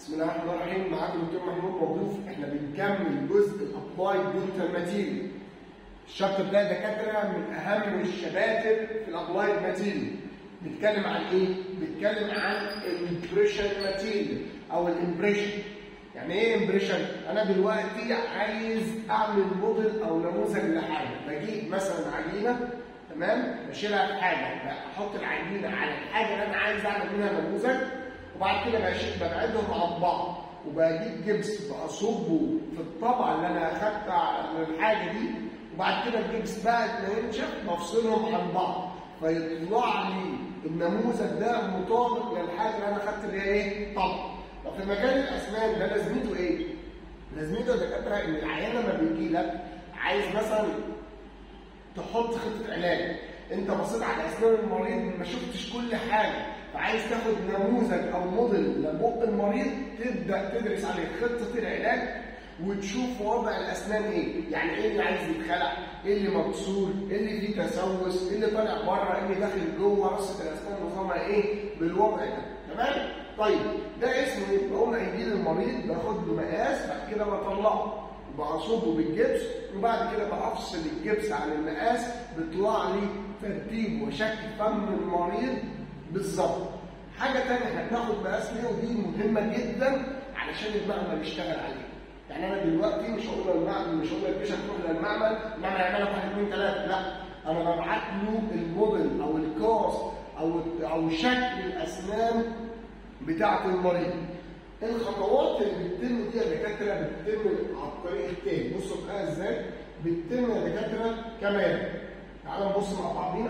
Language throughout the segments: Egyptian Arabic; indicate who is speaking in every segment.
Speaker 1: بسم الله الرحمن الرحيم معاكم دكتور محمود موظوف احنا بنكمل جزء الابلايد دنتال ماتيريال الشابتر ده دكاتره من اهم الشباتر في الابلايد ماتيريال بيتكلم عن ايه؟ بيتكلم عن الامبريشن ماتيريال او الامبريشن يعني ايه امبريشن؟ انا دلوقتي عايز اعمل موديل او نموذج لحاجه بجيب مثلا عجينه تمام بشيلها في حاجه احط العجينه على الحاجه اللي انا عايز اعمل منها نموذج وبعد كده بشيل ببعدهم عن بعض وبجيب جبس بصبه في الطبعه اللي انا اخدتها على الحاجه دي وبعد كده الجبس بعد ما ينشف بفصلهم عن بعض فيطلع لي النموذج ده مطابق للحاجه اللي انا اخدت اللي هي ايه؟ طبعا طب في مجال الاسنان ده لازمته ايه؟ لازمته يا دكاتره ان العيان لما بيجي لك عايز مثلا تحط خطه علاج انت بصيت على اسنان المريض ما شفتش كل حاجه فعايز تاخد نموذج او موديل لبق المريض تبدا تدرس عليه خطه العلاج وتشوف وضع الاسنان ايه يعني ايه اللي عايز يتخلع ايه اللي مكسور ايه اللي فيه تسوس ايه اللي طالع بره ايه اللي داخل جوه رصه الاسنان نظامها ايه بالوضع ده تمام طيب ده اسمه ايه بقوم هيجي المريض باخد له مقاس بعد كده بطلعه بعصبه بالجبس وبعد كده بفصل الجبس عن المقاس بيطلع لي ترتيب وشكل فم المريض بالظبط حاجه ثانيه احنا بناخد مقاس ليه ودي مهمه جدا علشان المعمل يشتغل عليه يعني انا دلوقتي مش هقول للمعمل مش هقول للبيشنت تروح للمعمل المعمل يعمل لك واحد اثنين ثلاثه لا انا ببعت له الموديل او الكاس او او شكل الاسنان بتاعه المريض الخطوات اللي بتتم دي يا دكاتره بتتم على الطريق التاني بصوا بقى ازاي بتتم يا دكاتره كمان تعالوا نبص مع بعضينا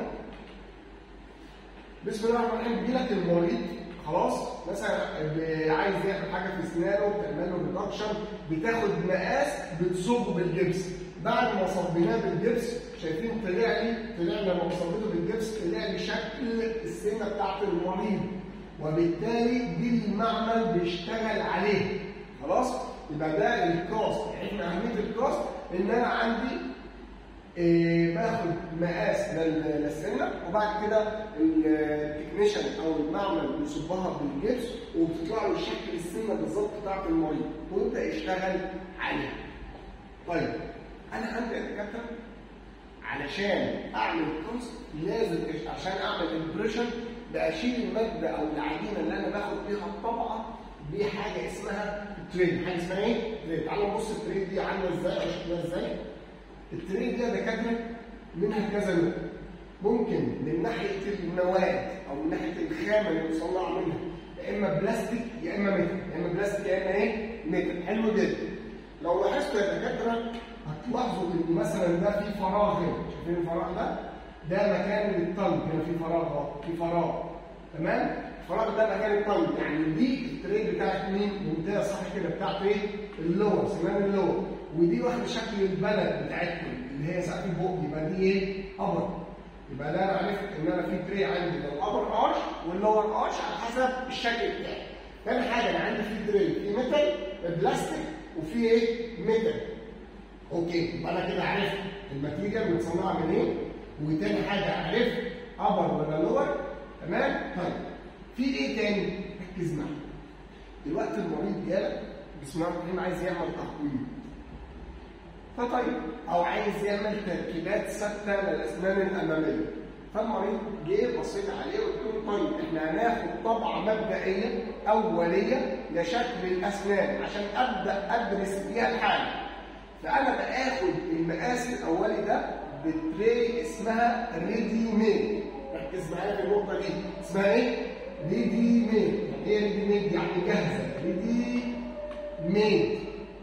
Speaker 1: بسم الله الرحمن الرحيم بيجي لك المريض خلاص مثلا عايز يعمل حاجه في اسنانه بتعمل له ريدكشن بتاخد مقاس بتصبه بالجبس بعد ما صبيناه بالجبس شايفين طلع لي طلع لما صبيته بالجبس طلع لي شكل السنه بتاعت المريض وبالتالي دي المعمل بيشتغل عليه خلاص يبقى ده الكاست احنا اهميه الكاست ان انا عندي إيه باخد مقاس للسنه وبعد كده التكنيشن او المعمل بيصبها بالجبس وبتطلع له شكل السنه بالظبط بتاعت المريض ويبدا يشتغل عليها. طيب انا عندي دكاتره علشان اعمل كاست لازم عشان اعمل امبريشن بشيل الماده او العجينه اللي انا باخد بيها الطبقه بحاجه اسمها تريد حاجه اسمها ايه؟ تريد تعالوا نبص التريد دي عامله ازاي او شكلها ازاي؟ التريد دي يا دكاتره منها كذا نوع ممكن من ناحيه المواد او من ناحيه الخامه اللي مصنعه منها يا اما بلاستيك يا اما ميتال يا اما بلاستيك يا اما ايه؟ ميتال حلو جدا لو لاحظتوا يا دكاتره هتلاحظوا ان مثلا ده في فراغ هنا شايفين الفراغ ده؟ ده مكان للطنج هنا في فراغ اهو في فراغ تمام الفراغ ده مكان الطنج يعني دي التري بتاعت مين ممتاز صح كده بتاعت ايه اللور سنان اللور ودي واخده شكل البلد بتاعتكم اللي هي سقف البق يبقى دي ايه ابر يبقى ده انا عرفت ان انا في تري عندي الابر ارش واللور ارش على حسب الشكل بتاعي تاني حاجه انا عندي في تري في ميتال بلاستيك وفي ايه ميتال اوكي يبقى انا كده عرفت الماتيريال متصنعه من ايه وتاني حاجه عرفت ابر ولا لور تمام طيب في ايه تاني ركز معايا دلوقتي المريض جالك بسم الله الرحمن الرحيم عايز يعمل تقويم فطيب او عايز يعمل تركيبات ثابته للاسنان الاماميه فالمريض جه بصيت عليه وقلت له طيب احنا هناخد طبعه مبدئيه اوليه لشكل الاسنان عشان ابدا ادرس بيها الحاله فانا باخد المقاس الاولي ده بتري اسمها ريدي ميد ركز معايا في النقطه دي اسمها ايه؟ ريدي ميد يعني ايه ريدي ميد؟ يعني جاهزه ريدي ميد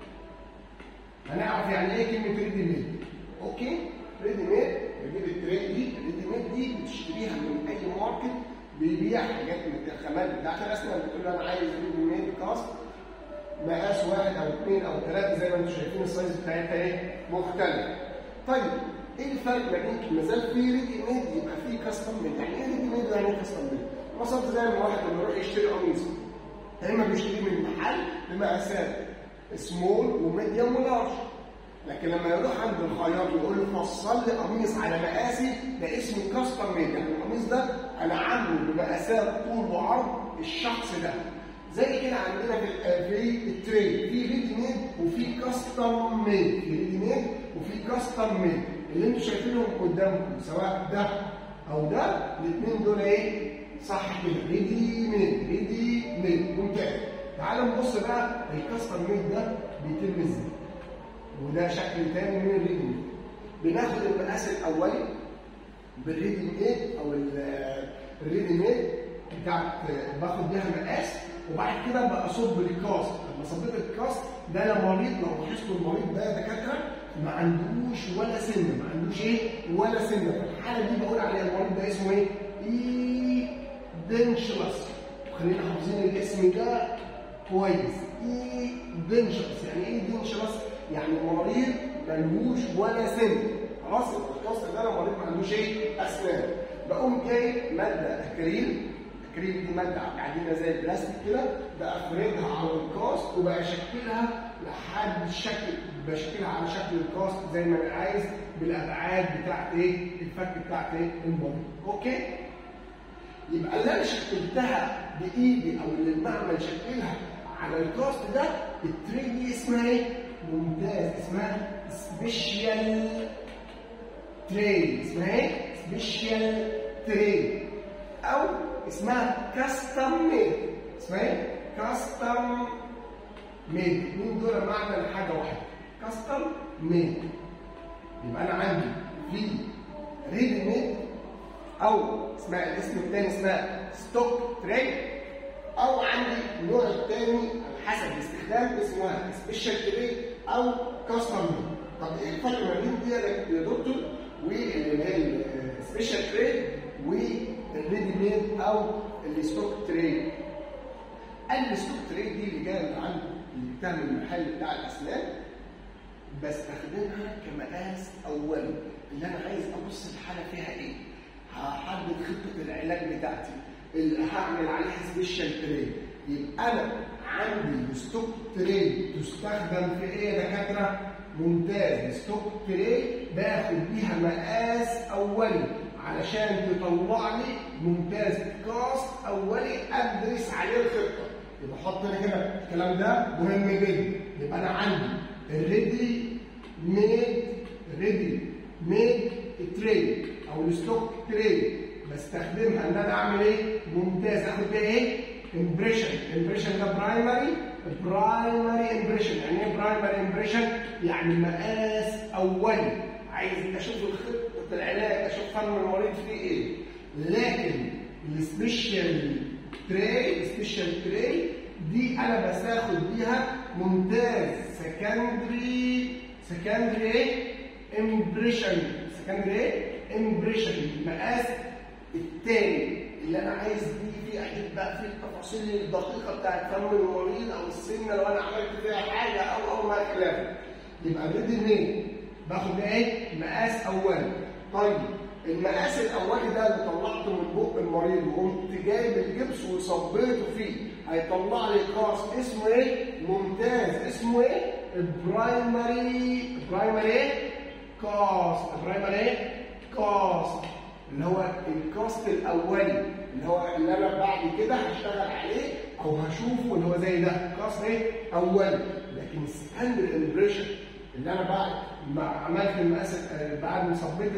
Speaker 1: هنعرف يعني ايه كلمه ريدي ميد اوكي ريدي ميد بجيب التري دي ريدي ميد دي بتشتريها من اي ماركت بيبيع حاجات من الخامات بتاعت الاسنان بتقول له انا عايز ريدي ميد كاست مقاس واحد او اثنين او ثلاثه زي ما انتم شايفين السايز بتاعتها ايه مختلف طيب ايه الفرق ما بين ما زال في ريدي ميد يبقى في كاستم ميد يعني ايه ريدي ميد يعني ايه كاستم ميد مثلا زي ما واحد لما يروح يشتري قميص يا اما بيشتري من محل بمقاسات سمول وميديوم ولارج لكن لما يروح عند الخياط ويقول له فصل لي قميص على مقاسي ده اسمه كاستم ميد يعني القميص ده انا عامله بمقاسات طول وعرض الشخص ده زي كده عندنا في في التري في ريدي ميد وفي كاستم ميد في ريدي ميد وفي كاستم ميد اللي انتوا شايفينهم قدامكم سواء ده او ده الاثنين دول ايه صح كده ريدي ميد ريدي ميد ممتاز تعالوا نبص بقى الكاستم ميد ده بيتم ازاي وده شكل تاني من الريدي ميد بناخد المقاس الاولي بالريدي ميد او الريدي ميد بتاعت باخد بيها مقاس وبعد كده بصب الكاست لما صبيت الكاست ده لمريض لو لاحظتوا المريض ده دكاتره ما عندوش ولا سنه ما عندوش ايه ولا سنه في الحاله دي بقول عليها المريض ده اسمه ايه؟ اي دنشلس خلينا حافظين الاسم ده كويس اي دنشلس يعني ايه دنشلس؟ يعني مريض ملهوش ولا سن خلاص الكاست ده لو مريض ما عندوش ايه؟ اسنان بقوم جاي ماده اكريل الكريم دي ماده عاديه زي البلاستيك كده بفردها على الكاست وبشكلها لحد الشكل بشكلها على شكل الكاست زي ما انا عايز بالابعاد بتاعت ايه الفك بتاعت ايه البودي اوكي يبقى اللي انا شكلتها بايدي او اللي المعمل شكلها على الكاست ده التري دي اسمها ايه ممتاز اسمها سبيشال تري اسمها ايه سبيشال تري او اسمها كاستم ميد اسمها ايه؟ كاستم ميد مين دول معنى لحاجه واحده كاستم ميد يبقى انا عندي في ريدي ميد او اسمها الاسم الثاني اسمها ستوك تري او عندي النوع الثاني على حسب الاستخدام اسمها سبيشال تري او كاستم ميد طب ايه الفرق ما بين دي يا دكتور واللي هي السبيشال تري والريدي ميد او الستوك تري قال الستوك تري دي اللي جايه من عند اللي بتعمل المحل بتاع الاسنان بستخدمها كمقاس اولي اللي انا عايز ابص الحاله فيها ايه هحدد خطه العلاج بتاعتي اللي هعمل عليها سبيشال تري يبقى انا عندي ستوك تري تستخدم في ايه يا دكاتره ممتاز ستوك تري باخد بيها مقاس اولي علشان تطلع لي ممتاز كاست اولي ادرس عليه الخطه يبقى حط لي هنا الكلام ده مهم جدا يبقى انا عندي الريدي ميد ريدي ميد تري او الستوك تري بستخدمها ان انا اعمل ايه؟ ممتاز اخد بيها ايه؟ امبريشن امبريشن ده برايمري برايمري امبريشن يعني ايه برايمري امبريشن؟ يعني مقاس اولي عايز اشوف خطه العلاج اشوف فم المريض فيه ايه لكن السبيشال تري السبيشال تري دي انا بساخد بيها ممتاز سكندري سكندري ايه امبريشن سكندري ايه امبريشن المقاس الثاني اللي انا عايز دي فيه اجيب بقى فيه التفاصيل الدقيقه بتاعت فم المريض او السنه لو انا عملت فيها حاجه او او ما خلافه يبقى ريدي ميد باخد ايه؟ مقاس اولي. طيب المقاس الاولي ده اللي طلعته من بق المريض وقمت جايب الجبس وصبيته فيه هيطلع لي كاس اسمه ايه؟ ممتاز اسمه ايه؟ البرايمري برايمري ايه؟ كاست البرايمري ايه؟ كاست اللي هو الكاست الاولي اللي هو اللي انا بعد كده هشتغل عليه او هشوفه اللي هو زي ده كاست ايه؟ اولي لكن السكندري امبريشن اللي انا بعد ما عملت المقاس بعد ما صبيت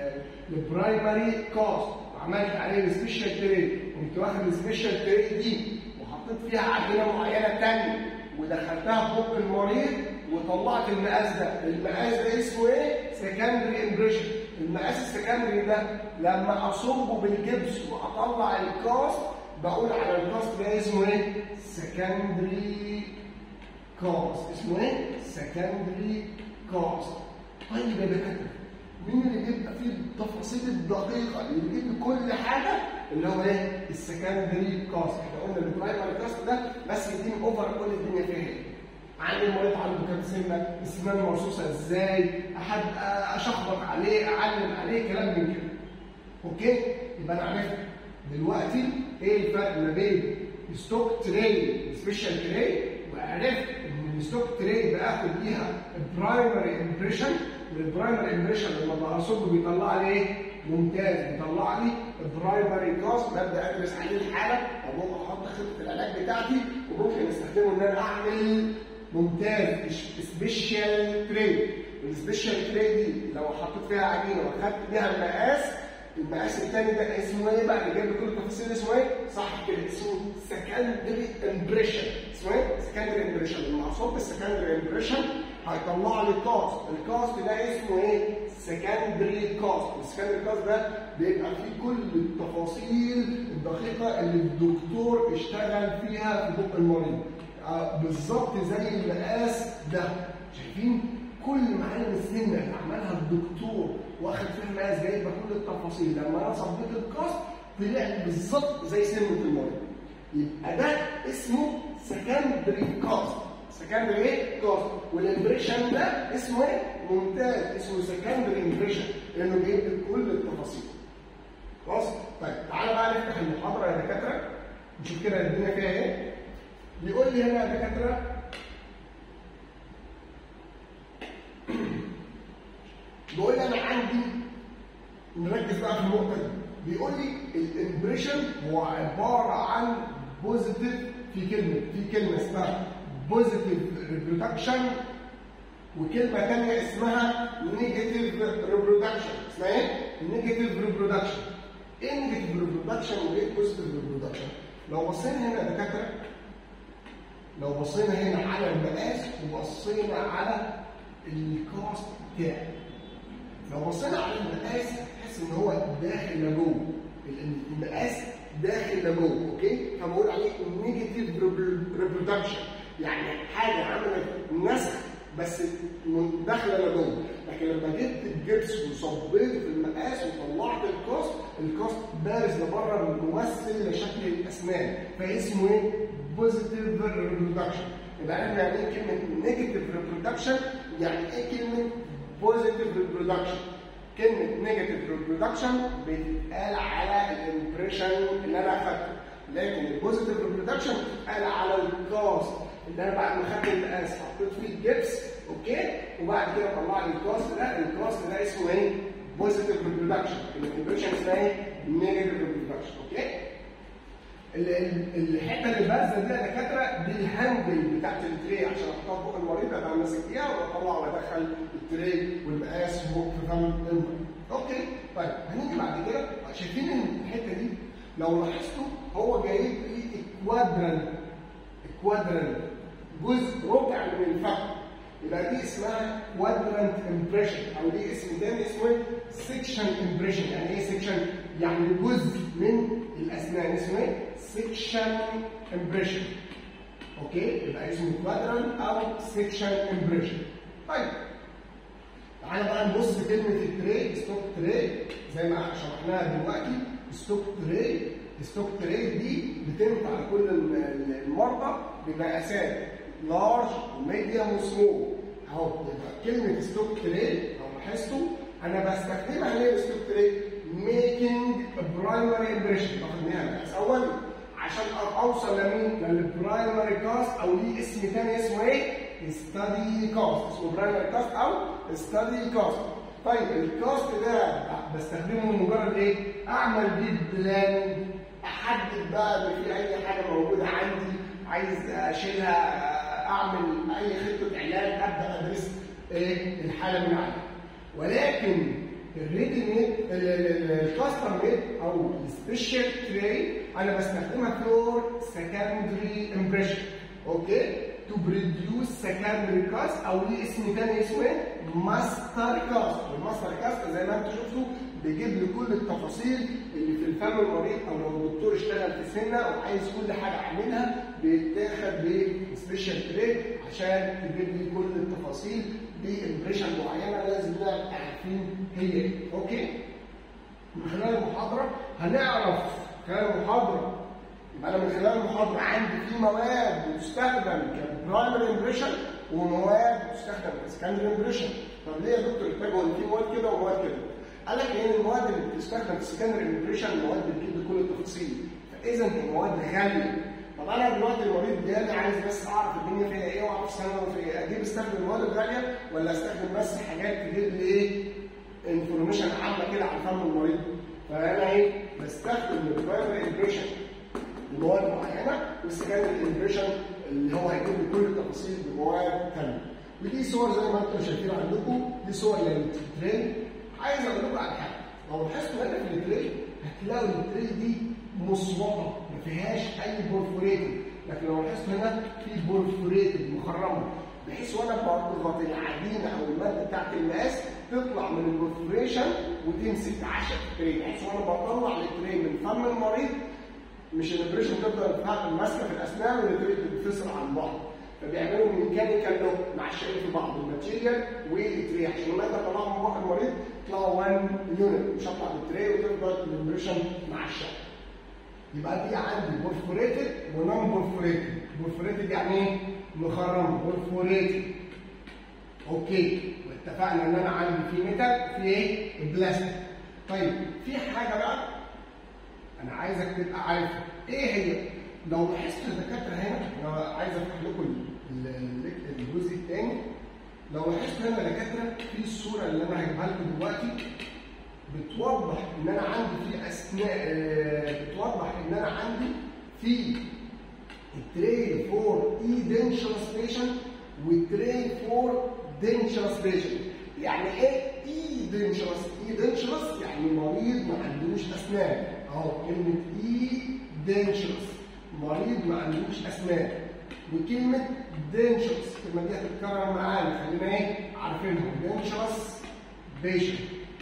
Speaker 1: البرايمري كاست وعملت عليه السبيشال تري قمت واخد السبيشال تري دي وحطيت فيها عجينه معينه ثانيه ودخلتها في بق المريض وطلعت المقاس ده، المقاس ده اسمه ايه؟ سكندري امبريشن، المقاس السكندري ده لما اصبه بالجبس واطلع الكاست بقول على الكاست ده اسمه ايه؟ سكندري كاست، اسمه ايه؟ سكندري كاست. طيب يا دكاتره مين اللي بيبقى فيه التفاصيل الدقيقه اللي بيجيب لي كل حاجه اللي هو ايه؟ السكندري كاست، احنا قلنا البرايمري كاست ده بس يديني اوفر كل الدنيا فيها ايه؟ عن المريض عنده كام سنه؟ السنان مرصوصه ازاي؟ احد اشخبط عليه، اعلم عليه، كلام من كده. اوكي؟ يبقى انا عرفت دلوقتي ايه الفرق ما بين ستوك تري سبيشال تري وعرفت ان الستوك تري باخد بيها البرايمري امبريشن والبرايمري امبريشن لما بصب بيطلع لي ايه؟ ممتاز بيطلع لي برايمري كاست ببدا ادرس عليه الحاله وممكن احط خطه العلاج بتاعتي وممكن استخدمه ان انا اعمل ممتاز سبيشال تري السبيشال تري دي لو حطيت فيها عجينه واخدت بيها المقاس المقاس الثاني ده اسمه ايه بقى اللي جايب كل التفاصيل اسمه ايه؟ صح كده اسمه سكندري امبريشن اسمه ايه؟ سكندري امبريشن المقصود بالسكندري امبريشن هيطلع لي كاست الكاست ده اسمه ايه؟ سكندري كاست السكندري كاست ده بيبقى فيه كل التفاصيل الدقيقه اللي الدكتور اشتغل فيها في بق المريض آه بالظبط زي المقاس ده شايفين؟ كل معالم السنه اللي عملها الدكتور واخد فيها مقاس جايبه كل التفاصيل لما انا صبيت الكاست طلع لي بالظبط زي سنه المريض يبقى ده اسمه سكندري كاست سكندري ايه؟ كاست والامبريشن ده اسمه ايه؟ ممتاز اسمه سكندري امبريشن لانه جايب لي كل التفاصيل خلاص؟ طيب تعالى بقى نفتح المحاضره يا دكاتره نشوف كده الدنيا فيها ايه بيقول لي هنا يا دكاتره بيقول لي انا عندي نركز بقى في النقطه دي بيقول لي الامبريشن هو عباره عن بوزيتيف في كلمه في كلمه اسمها بوزيتيف ريبرودكشن وكلمه ثانيه اسمها نيجاتيف ريبرودكشن اسمها ايه؟ نيجاتيف ريبرودكشن ايه نيجاتيف ريبرودكشن وايه بوزيتيف ريبرودكشن؟ لو بصينا هنا يا دكاتره لو بصينا هنا على المقاس وبصينا على الكاست بتاعي لو بصينا على المقاس هتحس ان هو داخل لجوه المقاس داخل لجوه اوكي فبقول عليه نيجاتيف ريبرودكشن يعني حاجه عملت نسخ بس داخله لجوه لكن لما جبت الجبس وصبيت في المقاس وطلعت الكاست الكاست بارز لبره ممثل لشكل الاسنان فاسمه ايه؟ بوزيتيف ريبرودكشن يبقى احنا يعني ايه كلمه نيجاتيف ريبرودكشن يعني ايه كلمه بوزيتيف ريبرودكشن كلمه نيجاتيف ريبرودكشن بيتقال على الامبريشن اللي انا اخدته لكن البوزيتيف ريبرودكشن بيتقال على الكاست اللي انا بعد ما خدت المقاس حطيت فيه الجبس اوكي وبعد كده طلع لي الكاست ده الكاست ده اسمه ايه؟ بوزيتيف ريبرودكشن الامبريشن اسمها ايه؟ نيجاتيف ريبرودكشن اوكي الحته اللي بارزه دي يا دكاتره دي الهاندل بتاعت التري عشان احطها فوق المريض ابقى ماسك فيها واطلع وادخل التري والمقاس فوق في فم المريض. اوكي طيب هنيجي بعد كده شايفين الحته دي لو لاحظتوا هو جايب لي كوادرنت كوادرنت جزء ربع من الفم يبقى دي اسمها كوادرنت امبريشن او دي اسم تاني اسمه سيكشن امبريشن يعني ايه سيكشن؟ يعني جزء من الاسنان اسمه ايه؟ سيكشن امبريشن اوكي يبقى اسمه كوادرنت او سيكشن امبريشن طيب تعالى بقى نبص كلمه التري ستوك تري زي ما شرحناها دلوقتي ستوك تري ستوك تري دي بتنفع لكل المرضى بمقاسات لارج وميديوم وسمول اهو كلمه ستوك تري لو لاحظتوا انا بستخدمها ليه ستوك تري ميكينج برايمري امبريشن باخد منها مقاس اولي عشان اوصل لمين؟ للبرايمري كاست او ليه اسم ثاني اسمه ايه؟ ستادي كاست اسمه برايمري كاست او ستادي كاست طيب الكاست ده بستخدمه لمجرد ايه؟ اعمل بيه بلان احدد بقى ان في اي حاجه موجوده عندي عايز اشيلها اعمل اي خطه علاج ابدا ادرس ايه الحاله من عندي ولكن الريدي ميد الكاستم ميد او السبيشال تري انا بستخدمها فور سكندري امبريشن اوكي تو بريديوس سكندري كاست او ليه اسم ثاني اسمه ايه؟ ماستر كاست والماستر كاست زي ما انتم شفتوا بيجيب لي كل التفاصيل اللي في الفم المريض او لو الدكتور اشتغل في سنه وعايز كل حاجه اعملها بيتاخد بسبيشال تري عشان تجيب لي كل التفاصيل بامبريشن معينه لازم نبقى عارفين هي ايه اوكي من خلال المحاضره هنعرف خلال المحاضره يبقى انا من خلال المحاضره عندي في مواد بتستخدم كبرايمري امبريشن ومواد بتستخدم كسكندري امبريشن طب ليه يا دكتور اتجهوا ان في مواد كده ومواد كده؟ قال لك ان المواد اللي بتستخدم في السكندري امبريشن مواد بتجيب لي كل التفاصيل فاذا هي مواد غاليه طب انا دلوقتي المريض جالي عايز بس اعرف الدنيا فيها ايه واعرف ثانوي فيها ايه اجيب استخدم مواد غاليه ولا استخدم بس حاجات تجيب لي ايه انفورميشن عامه كده عن فم المريض فانا ايه بستخدم البرايمري امبريشن لمواد معينه والسكندري امبريشن اللي هو هيكون بكل التفاصيل بمواد ثانيه ودي صور زي ما انتم شايفين عندكم دي صور للترين عايز اقول لكم على حاجه لو لاحظتوا هنا في التري هتلاقوا التري دي مصوبه ما فيهاش اي بورفوريتد لكن لو لاحظتوا هنا في بورفوريتد مخرمه بحيث وانا بضغط العجينه او الماده بتاعت المقاس تطلع من البورفوريشن وتمسك عشق التري بحيث وانا بطلع التري من فم المريض مش الامبريشن تفضل ماسكه في الاسنان والتري بتنفصل عن بعض فبيعملوا ميكانيكال لوك مع الشيء في بعض الماتيريال والتري عشان لما اطلعهم من بق المريض يطلعوا 1 يونت مش هطلع بالتري وتفضل الامبريشن مع الشكل يبقى دي عندي بورفوريتد ونون بورفوريتد بورفوريتد يعني ايه؟ مخرم بورفوريتد اوكي واتفقنا ان انا عندي في ميتال في ايه؟ بلاستيك طيب في حاجه بقى انا عايزك تبقى عارف ايه هي؟ لو لاحظت الدكاتره هنا انا عايز افتح لكم الجزء الثاني لو لاحظت هنا يا دكاتره في الصوره اللي انا هجيبها لكم دلوقتي بتوضح ان انا عندي في اثناء بتوضح ان انا عندي في التري فور اي دنشرس بيشنت والتري فور دنشرس بيشنت يعني ايه اي دنشرس؟ اي دنشرس يعني مريض ما عندوش اسنان اهو كلمه اي دنشرس مريض ما عندوش اسنان وكلمه دنشرس الكلمه دي هتتكرر معانا خلينا ايه عارفينها دنشرس بيشنت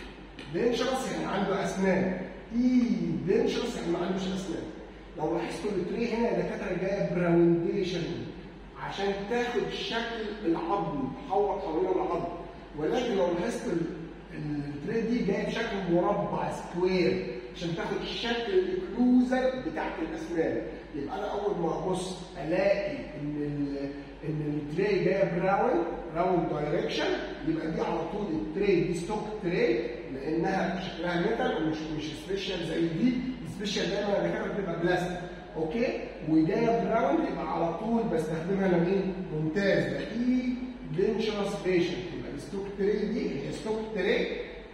Speaker 1: دينشرس يعني عنده اسنان اي دينشرس يعني ما عندوش اسنان لو لاحظتوا التري هنا الدكاتره جايه براونديشن عشان تاخد شكل العظم تحوط حوالين العظم ولكن لو لاحظت التري دي جايه بشكل مربع سكوير عشان تاخد شكل الاكلوزر بتاعت الاسنان يبقى انا اول ما ابص الاقي ان ان التري جايه براون راوند دايركشن يبقى دي على طول التري دي ستوك تري لانها شكلها ميتال ومش مش سبيشال زي دي سبيشال دايما انا كده بتبقى بلاستيك اوكي وجايه براوند يبقى على طول بستخدمها لمين؟ ممتاز ده اي دينشرس بيشنت يبقى الستوك تري دي هي ستوك تري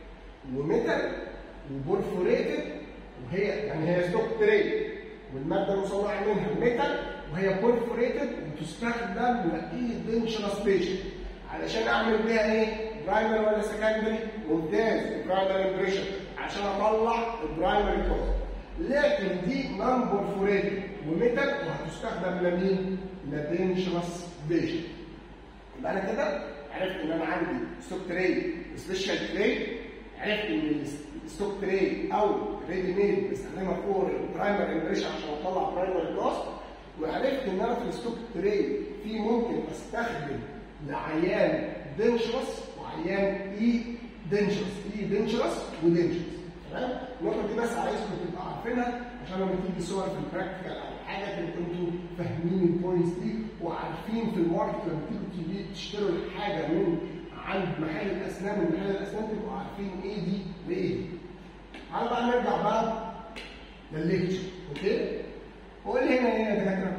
Speaker 1: وميتال وبورفوريتد وهي يعني هي ستوك تري والماده المصنعه منها ميتال وهي بورفوريتد وتستخدم لاي دينشرس بيشنت علشان اعمل بيها ايه؟ برايمري ولا سكندري؟ ممتاز برايمري امبريشن عشان اطلع البرايمري كوز لكن دي نون بورفوريتد وميتال وهتستخدم لمين؟ لدينشرس بيشنت يبقى انا كده عرفت ان انا عندي ستوك تري سبيشال تري عرفت ان الستوك تري او ريدي ميد بستخدمها فور برايمري امبريشن عشان اطلع برايمري كوست وعرفت ان انا في الستوك تري في ممكن استخدم لعيان دينشرس وعيان اي دينشرس اي دينشرس ودينشرس تمام النقطه دي بس عايزكم تبقوا عارفينها عشان لما تيجي صور في البراكتيكال او حاجه تبقوا انتوا فاهمين البوينتس دي وعارفين في الماركت لما تيجوا تيجي تشتروا الحاجه من عند محل الاسنان من محل الاسنان تبقوا عارفين ايه دي وايه دي. تعالوا بقى نرجع بقى للليكتشر اوكي؟ قول لي هنا ايه يا دكاتره؟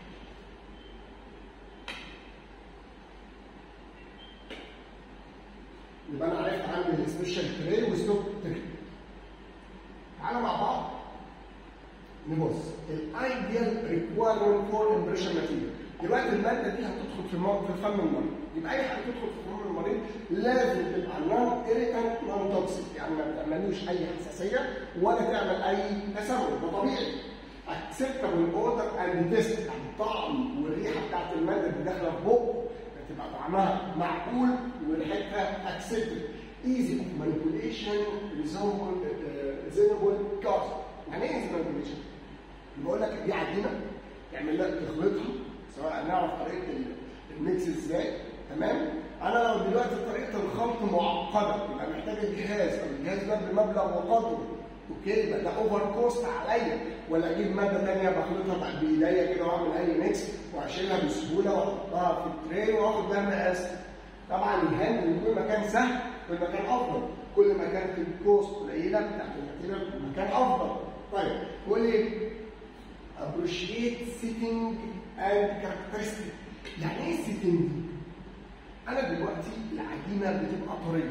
Speaker 1: يبقى انا عرفت عندي السبيشال تري والستوك تري. تعالى مع بعض نبص الايديال ريكوايرمنت فور امبريشن ماتيريال دلوقتي الماده دي هتدخل في المواد في فم المريض يبقى اي حاجه تدخل في فم المريض لازم تبقى نون ايريتانت نون توكسيك يعني ما بتعملوش اي حساسيه ولا تعمل اي تسمم ده طبيعي acceptable odor and taste يعني الطعم والريحه بتاعت الماده اللي داخله في بقه تبقى طعمها معقول وريحتها accepted easy of manipulation reasonable reasonable cost يعني ايه easy manipulation؟ بيقول لك دي عجينه تعمل لك تخلطها سواء نعرف طريقه الميكس ازاي تمام؟ انا لو دلوقتي طريقه الخلط معقده يبقى محتاج الجهاز او الجهاز ده بمبلغ وقدره اوكي يبقى ده اوفر كوست عليا ولا اجيب ماده ثانيه بخلطها بايديا كده واعمل اي ميكس واشيلها بسهوله واحطها في التري واخد بيها مقاس طبعا الهاند كل ما كان سهل كل ما كان افضل كل ما كانت الكوست قليله بتاعت الماتيريال مكان افضل طيب قول لي appreciate sitting and characteristic يعني ايه sitting دي؟ انا دلوقتي العجينه بتبقى طريه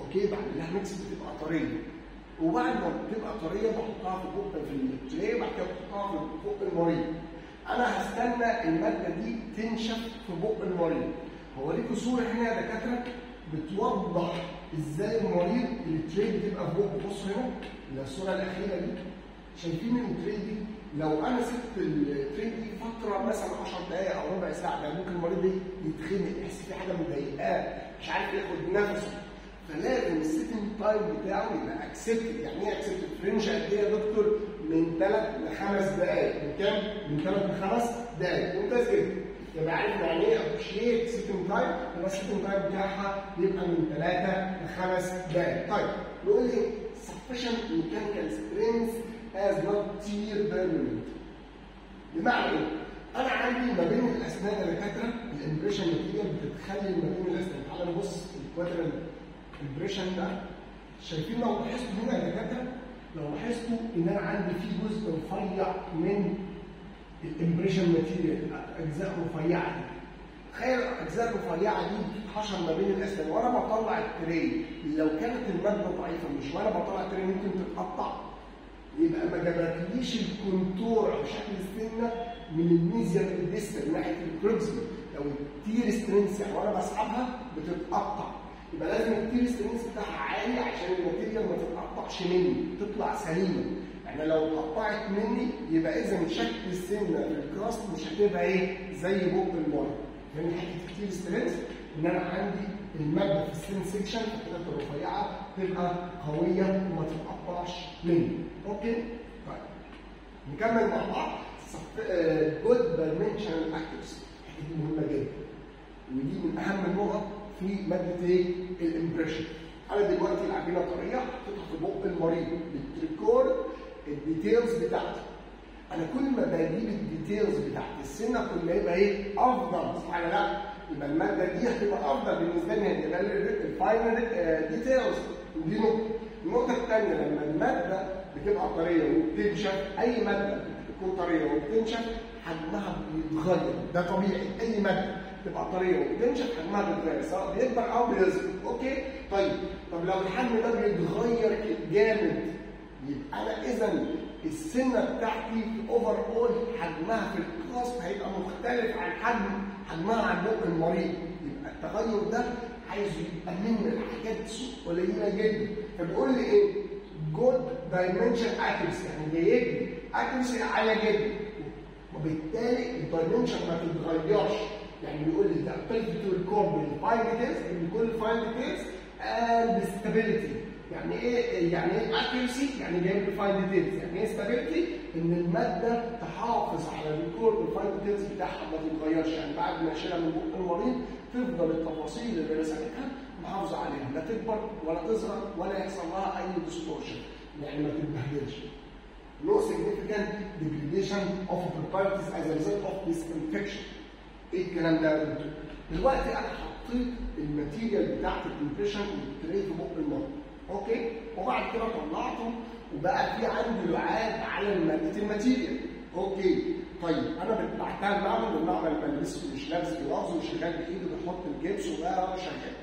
Speaker 1: اوكي بعمل لها ميكس بتبقى طريه وبعد ما بتبقى طريه بحطها في بق في التري وبعد كده بحطها في بق المريض انا هستنى الماده دي تنشف في بق المريض هوريكم صوره هنا يا دكاتره بتوضح ازاي المريض التري بتبقى في بقه بصوا هنا الصوره الاخيره دي شايفين التري دي لو انا سبت التري دي فتره مثلا 10 دقائق او ربع ساعه ده ممكن المريض ده يتخنق يحس في حاجه مضايقاه مش عارف ياخد نفسه فلازم السيتنج تايم بتاعه يبقى اكسبتد يعني ايه اكسبتد فرنج قد ايه يا دكتور من 3 ل 5 دقائق من كام؟ من 3 ل 5 دقائق ممتاز جدا يبقى عرفنا يعني ايه ابريشيت سيتنج تايم يبقى السيتنج تايم بتاعها يبقى من 3 ل 5 دقائق طيب نقول ايه؟ sufficient mechanical strength as not tear permanent بمعنى ايه؟ انا عندي ما بين الاسنان يا دكاتره الامبريشن ماتيريال بتتخلي ما بين الاسنان تعالى نبص الكوادرنت الامبريشن ده شايفين لو لاحظتوا هنا يا دكاتره لو لاحظتوا ان انا عندي في جزء رفيع من الامبريشن ماتيريال اجزاء رفيعه دي تخيل الاجزاء الرفيعه دي بتتحشر ما بين الاسنان وانا بطلع التري لو كانت الماده ضعيفه مش وانا بطلع التري ممكن تتقطع يبقى ما جابتليش الكونتور او شكل السنه من الميزيا للديستر ناحيه البروكسيمال لو التير سترينس يعني وانا بسحبها بتتقطع يبقى لازم التير سترينس بتاعها عالي عشان الماتيريال ما تتقطعش مني تطلع سليمه يعني لو اتقطعت مني يبقى اذا شكل السنه في الكراست مش هتبقى ايه زي بق الميه فاهم حته التير سترينس ان انا عندي الماده في السن سيكشن الحتت الرفيعه تبقى قويه وما تتقطعش مني اوكي طيب نكمل مع بعض جود دايمنشنال اكتفز دي مهمه جدا ودي من اهم النقط في ماده ايه؟ الامبريشن انا دلوقتي العجينه طريه حطيتها في بق المريض بالتريكورد الديتيلز بتاعتي انا كل ما بجيب الديتيلز بتاعت السنه كل ما يبقى ايه افضل صح ولا لا؟ يبقى الماده دي هتبقى افضل بالنسبه لي هتبقى الفاينل ديتيلز دي نقطه النقطه الثانيه لما الماده بتبقى طريه وبتنشف اي ماده بتكون طريه وبتنشف حجمها بيتغير ده طبيعي اي ماده تبقى طريه وبتنشف حجمها بيتغير سواء بيكبر او بيصغر اوكي طيب طب لو الحجم ده بيتغير جامد يبقى انا اذا السنه بتاعتي في اوفر اول حجمها في الكلاس هيبقى مختلف عن حجم حجمها عن بق المريض يبقى التغير ده عايز يبقى من الحاجات قليله جدا فبيقول لي ايه؟ جود دايمنشن اكيرسي يعني جايب لي اكيرسي عاليه جدا وبالتالي الدايمنشن ما تتغيرش يعني بيقول لي ده ability to record بالفاين ديتيلز بكل فاين ديتيلز and stability يعني ايه يعني ايه accuracy يعني جايب لي فاين ديتيلز يعني ايه stability ان الماده تحافظ على الريكورد والفاين ديتيلز بتاعها ما تتغيرش يعني بعد ما اشيلها من بق المريض تفضل التفاصيل اللي رسمتها محافظه عليها لا تكبر ولا تصغر ولا يحصل لها اي ديستورشن يعني ما تتبهدلش no significant degradation of properties as a result of this infection. ايه الكلام ده يا دكتور؟ دلوقتي انا حطيت الماتيريال بتاعت الكومبريشن والتري في بق الميه. اوكي؟ وبعد كده طلعته وبقى في عندي لعاب على ماده الماتيريال. اوكي طيب انا بعتها المعمل والمعمل ما لبسش مش لابس جلافز وشغال بايده بيحط الجبس وبقى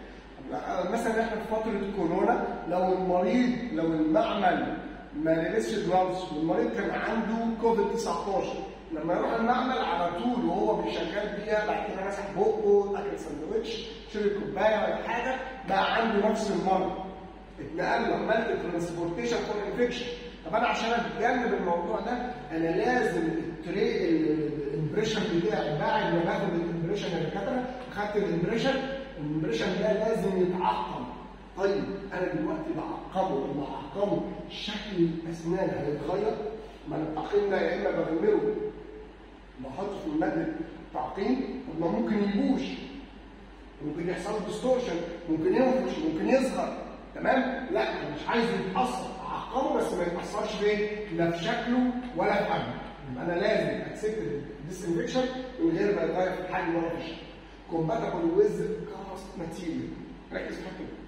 Speaker 1: شغال. مثلا احنا في فتره كورونا لو المريض لو المعمل ما لبسش جلافز والمريض كان عنده كوفيد 19 لما يروح المعمل على طول وهو بيشغل بيها بعد كده مسح بقه اكل سندوتش شرب كوبايه ولا حاجه بقى عنده نفس المرض اتنقل له عملت ترانسبورتيشن فور انفكشن طب انا عشان اتجنب الموضوع ده انا لازم التري الامبريشن بتاعي بعد ما باخد الامبريشن اللي كتبه خدت الامبريشن الامبريشن ده لازم يتعقم طيب انا دلوقتي بعقمه لما اعقمه شكل الاسنان هيتغير ما انا التعقيم ده يا اما بغمره بحطه في ماده تعقيم طب ما ممكن يبوش ممكن يحصل له ديستورشن ممكن ينفش ممكن يصغر تمام لا انا مش عايزه يتاثر اعقمه بس ما يتاثرش في لا في شكله ولا في حجمه يبقى انا لازم اكسبت ديسانفكشن من غير ما يتغير في الحجم ولا في الشكل كومباتبل ويز كاست ماتيريال ركز في الحته دي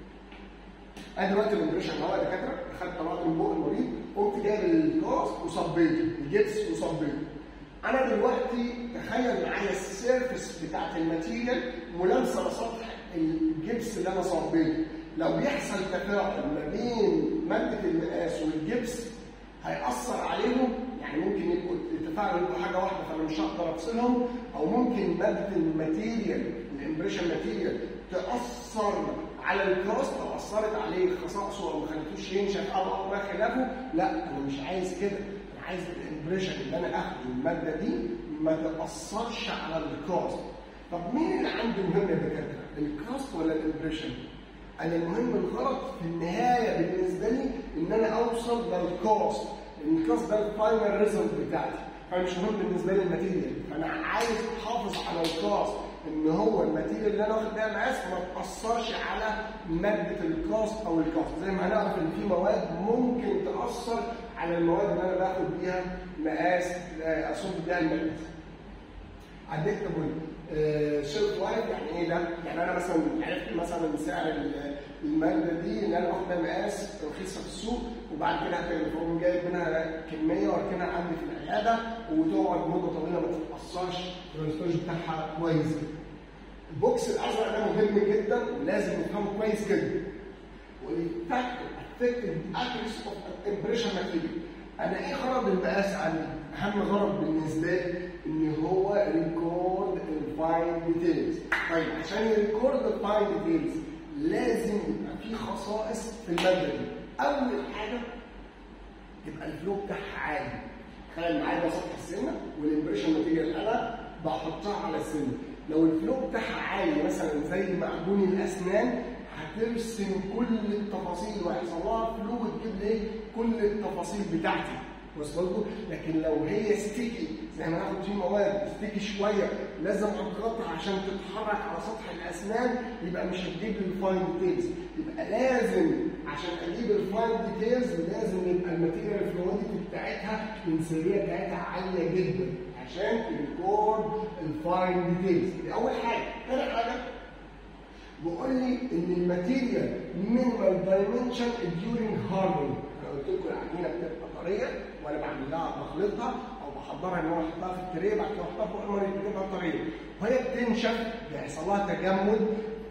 Speaker 1: انا دلوقتي الامبريشن اللي هو دكاتره خدت طبعا من بق المريض قمت جايب الكاست وصبيته الجبس وصبيته انا دلوقتي تخيل معايا السيرفس بتاعت الماتيريال ملامسه لسطح الجبس اللي انا صبيته لو بيحصل تفاعل ما بين ماده المقاس والجبس هيأثر عليهم يعني ممكن يبقوا التفاعل يبقوا حاجه واحده فانا مش هقدر افصلهم او ممكن ماده الماتيريال الامبريشن ماتيريال تأثر على الكراست او اثرت عليه خصائصه او ما خلتوش ينشف او او ما خلافه لا انا مش عايز كده انا عايز الامبريشن اللي انا اخده الماده دي ما تاثرش على الكراست طب مين اللي عنده مهم يا دكاتره الكراست ولا الامبريشن انا المهم الغلط في النهايه بالنسبه لي ان انا اوصل للكاست لان الكاست ده الفاينل ريزلت بتاعتي فمش مهم بالنسبه لي الماتيريال فانا عايز احافظ على الكاست ان هو الماتيريال اللي انا واخد بيها مقاس ما تاثرش على ماده الكاست او الكاست زي ما هنعرف ان في مواد ممكن تاثر على المواد اللي انا باخد بيها مقاس اصب بيها المقاس عديت بقول شيلف لايف يعني ايه ده؟ يعني انا مثلا عرفت مثلا سعر الماده دي ان انا باخد بيها مقاس رخيصه في السوق وبعد كده هتقوم جايب منها كميه واركنها عندي في العياده وتقعد مده طويله ما تتاثرش الستورج بتاعها كويس جدا. البوكس الازرق ده مهم جدا ولازم نفهمه كويس جدا. والفاكتور افكتنج اكيرسي اوف امبريشن ماتيريال. انا ايه غرض المقاس عندي؟ اهم غرض بالنسبه لي ان هو ريكورد الفاين ديتيلز. طيب عشان يريكورد الفاين ديتيلز لازم يبقى في خصائص في الماده دي. اول حاجه يبقى الفلو بتاعها عالي. تخيل معايا ده سطح السنه والامبريشن ماتيريال انا بحطها على السنه. لو الفلو بتاعها عالي مثلا زي معجون الاسنان هترسم كل التفاصيل وهيحصل لها فلو وتجيب لي كل التفاصيل بتاعتي وصل لكم لكن لو هي ستيكي زي ما ناخد في مواد ستيكي شويه لازم اضغطها عشان تتحرك على سطح الاسنان يبقى مش هتجيب لي الفاين ديتيلز يبقى لازم عشان اجيب الفاين ديتيلز لازم يبقى الماتيريال فلويدتي بتاعتها الانسيابيه بتاعتها عاليه جدا عشان تريكورد الفاين ديتيلز دي اول حاجه ثاني حاجه بيقول لي ان الماتيريال مينيمال دايمنشن ديورنج هاردنج انا قلت لكم العجينه بتبقى طريه وانا بعمل لها بخلطها او بحضرها ان انا احطها في التريه بعد كده احطها فوق الميه بتبقى طريه وهي بتنشف بيحصل لها تجمد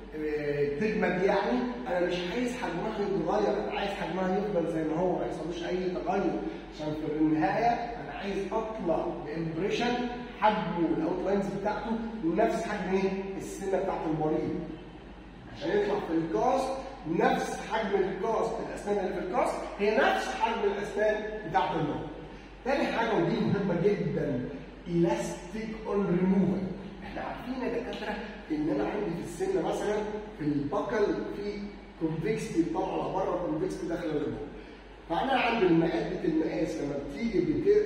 Speaker 1: تجمد يعني انا مش عايز حجمها يتغير انا عايز حجمها يفضل زي ما هو ما يحصلوش اي تغير عشان في النهايه انا عايز اطلع بامبريشن حجمه الاوتلاينز بتاعته نفس حجم ايه؟ السنه بتاعت المريض عشان يطلع في الكاست نفس حجم الكاست الاسنان اللي في الكاست هي نفس حجم الاسنان بتاعت المريض. تاني حاجه ودي مهمه جدا الاستيك اون ريموفال احنا عارفين يا دكاتره ان انا عندي في السن مثلا في البكل في كونفكستي طالعه بره كونفكستي داخله لجوه فانا عندي ماده المقاس لما بتيجي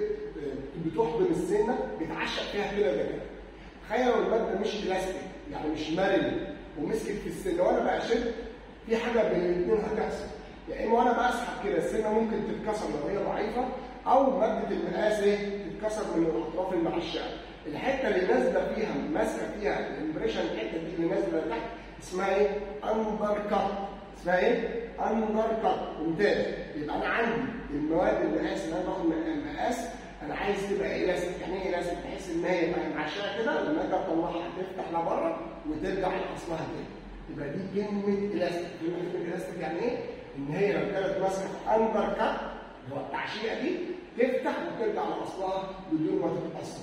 Speaker 1: بتحضن السنه بتعشق فيها كده يا دكاتره تخيل لو الماده مش الاستيك يعني مش مرن ومسكت في السن وانا بشد في حاجه بين الاثنين هتحصل يا اما وانا بسحب كده السنه ممكن تتكسر لو هي ضعيفه او ماده المقاس ايه تتكسر من الاطراف المعشقه الحته اللي نازله فيها ماسكه فيها الامبريشن الحته دي اللي نازله تحت اسمها ايه؟ اندر كات اسمها ايه؟ اندر كات ممتاز يبقى انا عندي المواد المقاس اللي انا باخد المقاس انا عايز تبقى ايه لاستيك يعني ايه لاستيك بحيث ان هي تبقى معشقه كده لما اجي اطلعها هتفتح لبره وترجع لاصلها تاني يبقى دي كلمه الاستيك كلمه الاستيك يعني ايه؟ ان هي لو كانت ماسكه اندر كات اللي هو التعشيقه دي تفتح وترجع لاصلها بدون ما تتاثر.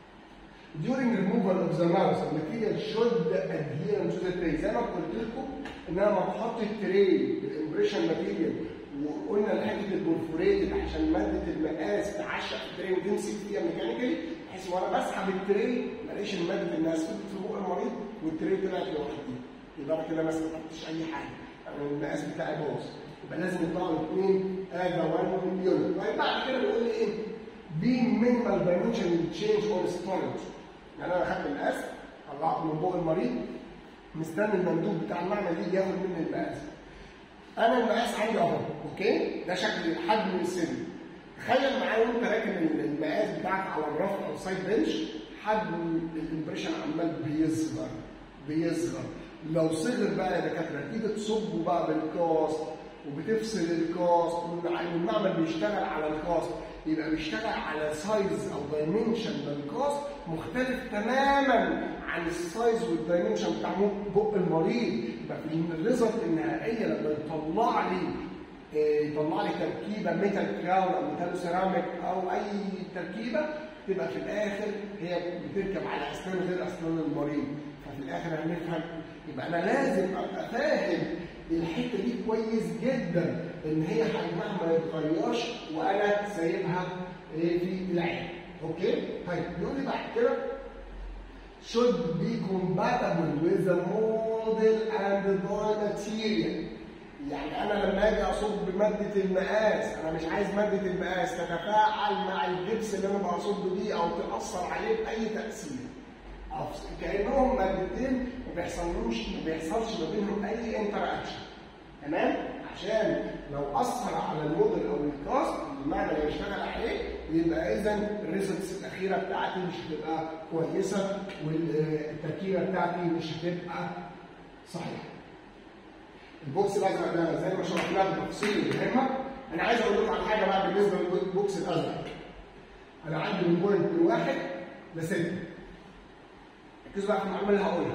Speaker 1: During removal of the mouse, the material should adhere to the tray. زي ما قلت لكم ان انا لما بحط التري بالامبريشن ماتيريال وقلنا الحته البورفوريتد عشان ماده المقاس تعشق في التري وتمسك فيها ميكانيكالي بحيث وانا بسحب التري ما الاقيش الماده المقاس فضلت في بق المريض والتري طلعت لوحدها. يبقى انا كده ما استفدتش اي حاجه. انا المقاس بتاعي باظ. يبقى لازم يطلعوا الاثنين هذا 1 يونت. طيب بعد كده بيقول لي ايه؟ بي مينيمال دايمنشن تشينج اور ستورج. يعني انا اخدت المقاس طلعته من بق المريض مستني المندوب بتاع المعمل يجي ياخد مني المقاس. انا المقاس عندي اهو اوكي؟ ده شكل حجم السن. تخيل معايا وانت راكب المقاس بتاعك على الرف او سايد بنش حجم الامبريشن عمال بيصغر بيصغر لو صغر بقى يا دكاتره تيجي تصبه بقى بالكاست وبتفصل الكاست والمعمل بيشتغل على الكاست يبقى بيشتغل على سايز او دايمنشن للكاست مختلف تماما عن عن السايز والدايمنشن بتاع بق المريض يبقى في الريزلت النهائيه لما يطلع لي إيه، يطلع لي تركيبه ميتال كراون او ميتال سيراميك او اي تركيبه تبقى في الاخر هي بتركب على اسنان غير اسنان المريض ففي الاخر هنفهم يبقى انا لازم ابقى فاهم الحته دي كويس جدا ان هي حجمها ما يتغيرش وانا سايبها إيه، في العين اوكي طيب يقول لي بعد كده should be compatible with the model and the material يعني انا لما اجي اصب بماده المقاس انا مش عايز ماده المقاس تتفاعل مع الجبس اللي انا بصب بيه او تاثر عليه باي تاثير أو كانهم مادتين ما بيحصلوش ما بيحصلش ما بينهم اي انتر اكشن تمام عشان لو اثر على الموديل او الكاست المعنى اللي بيشتغل عليه يبقى اذا الريزلتس الاخيره بتاعتي مش هتبقى كويسه والتركيبه بتاعتي مش هتبقى صحيحه. البوكس الازرق ده زي ما شرحناه بالتفصيل المهمه انا عايز اقول لكم على حاجه بقى بالنسبه للبوكس الازرق. انا عندي من بوينت من واحد لسته. ركزوا بقى في المعلومه اللي هقولها.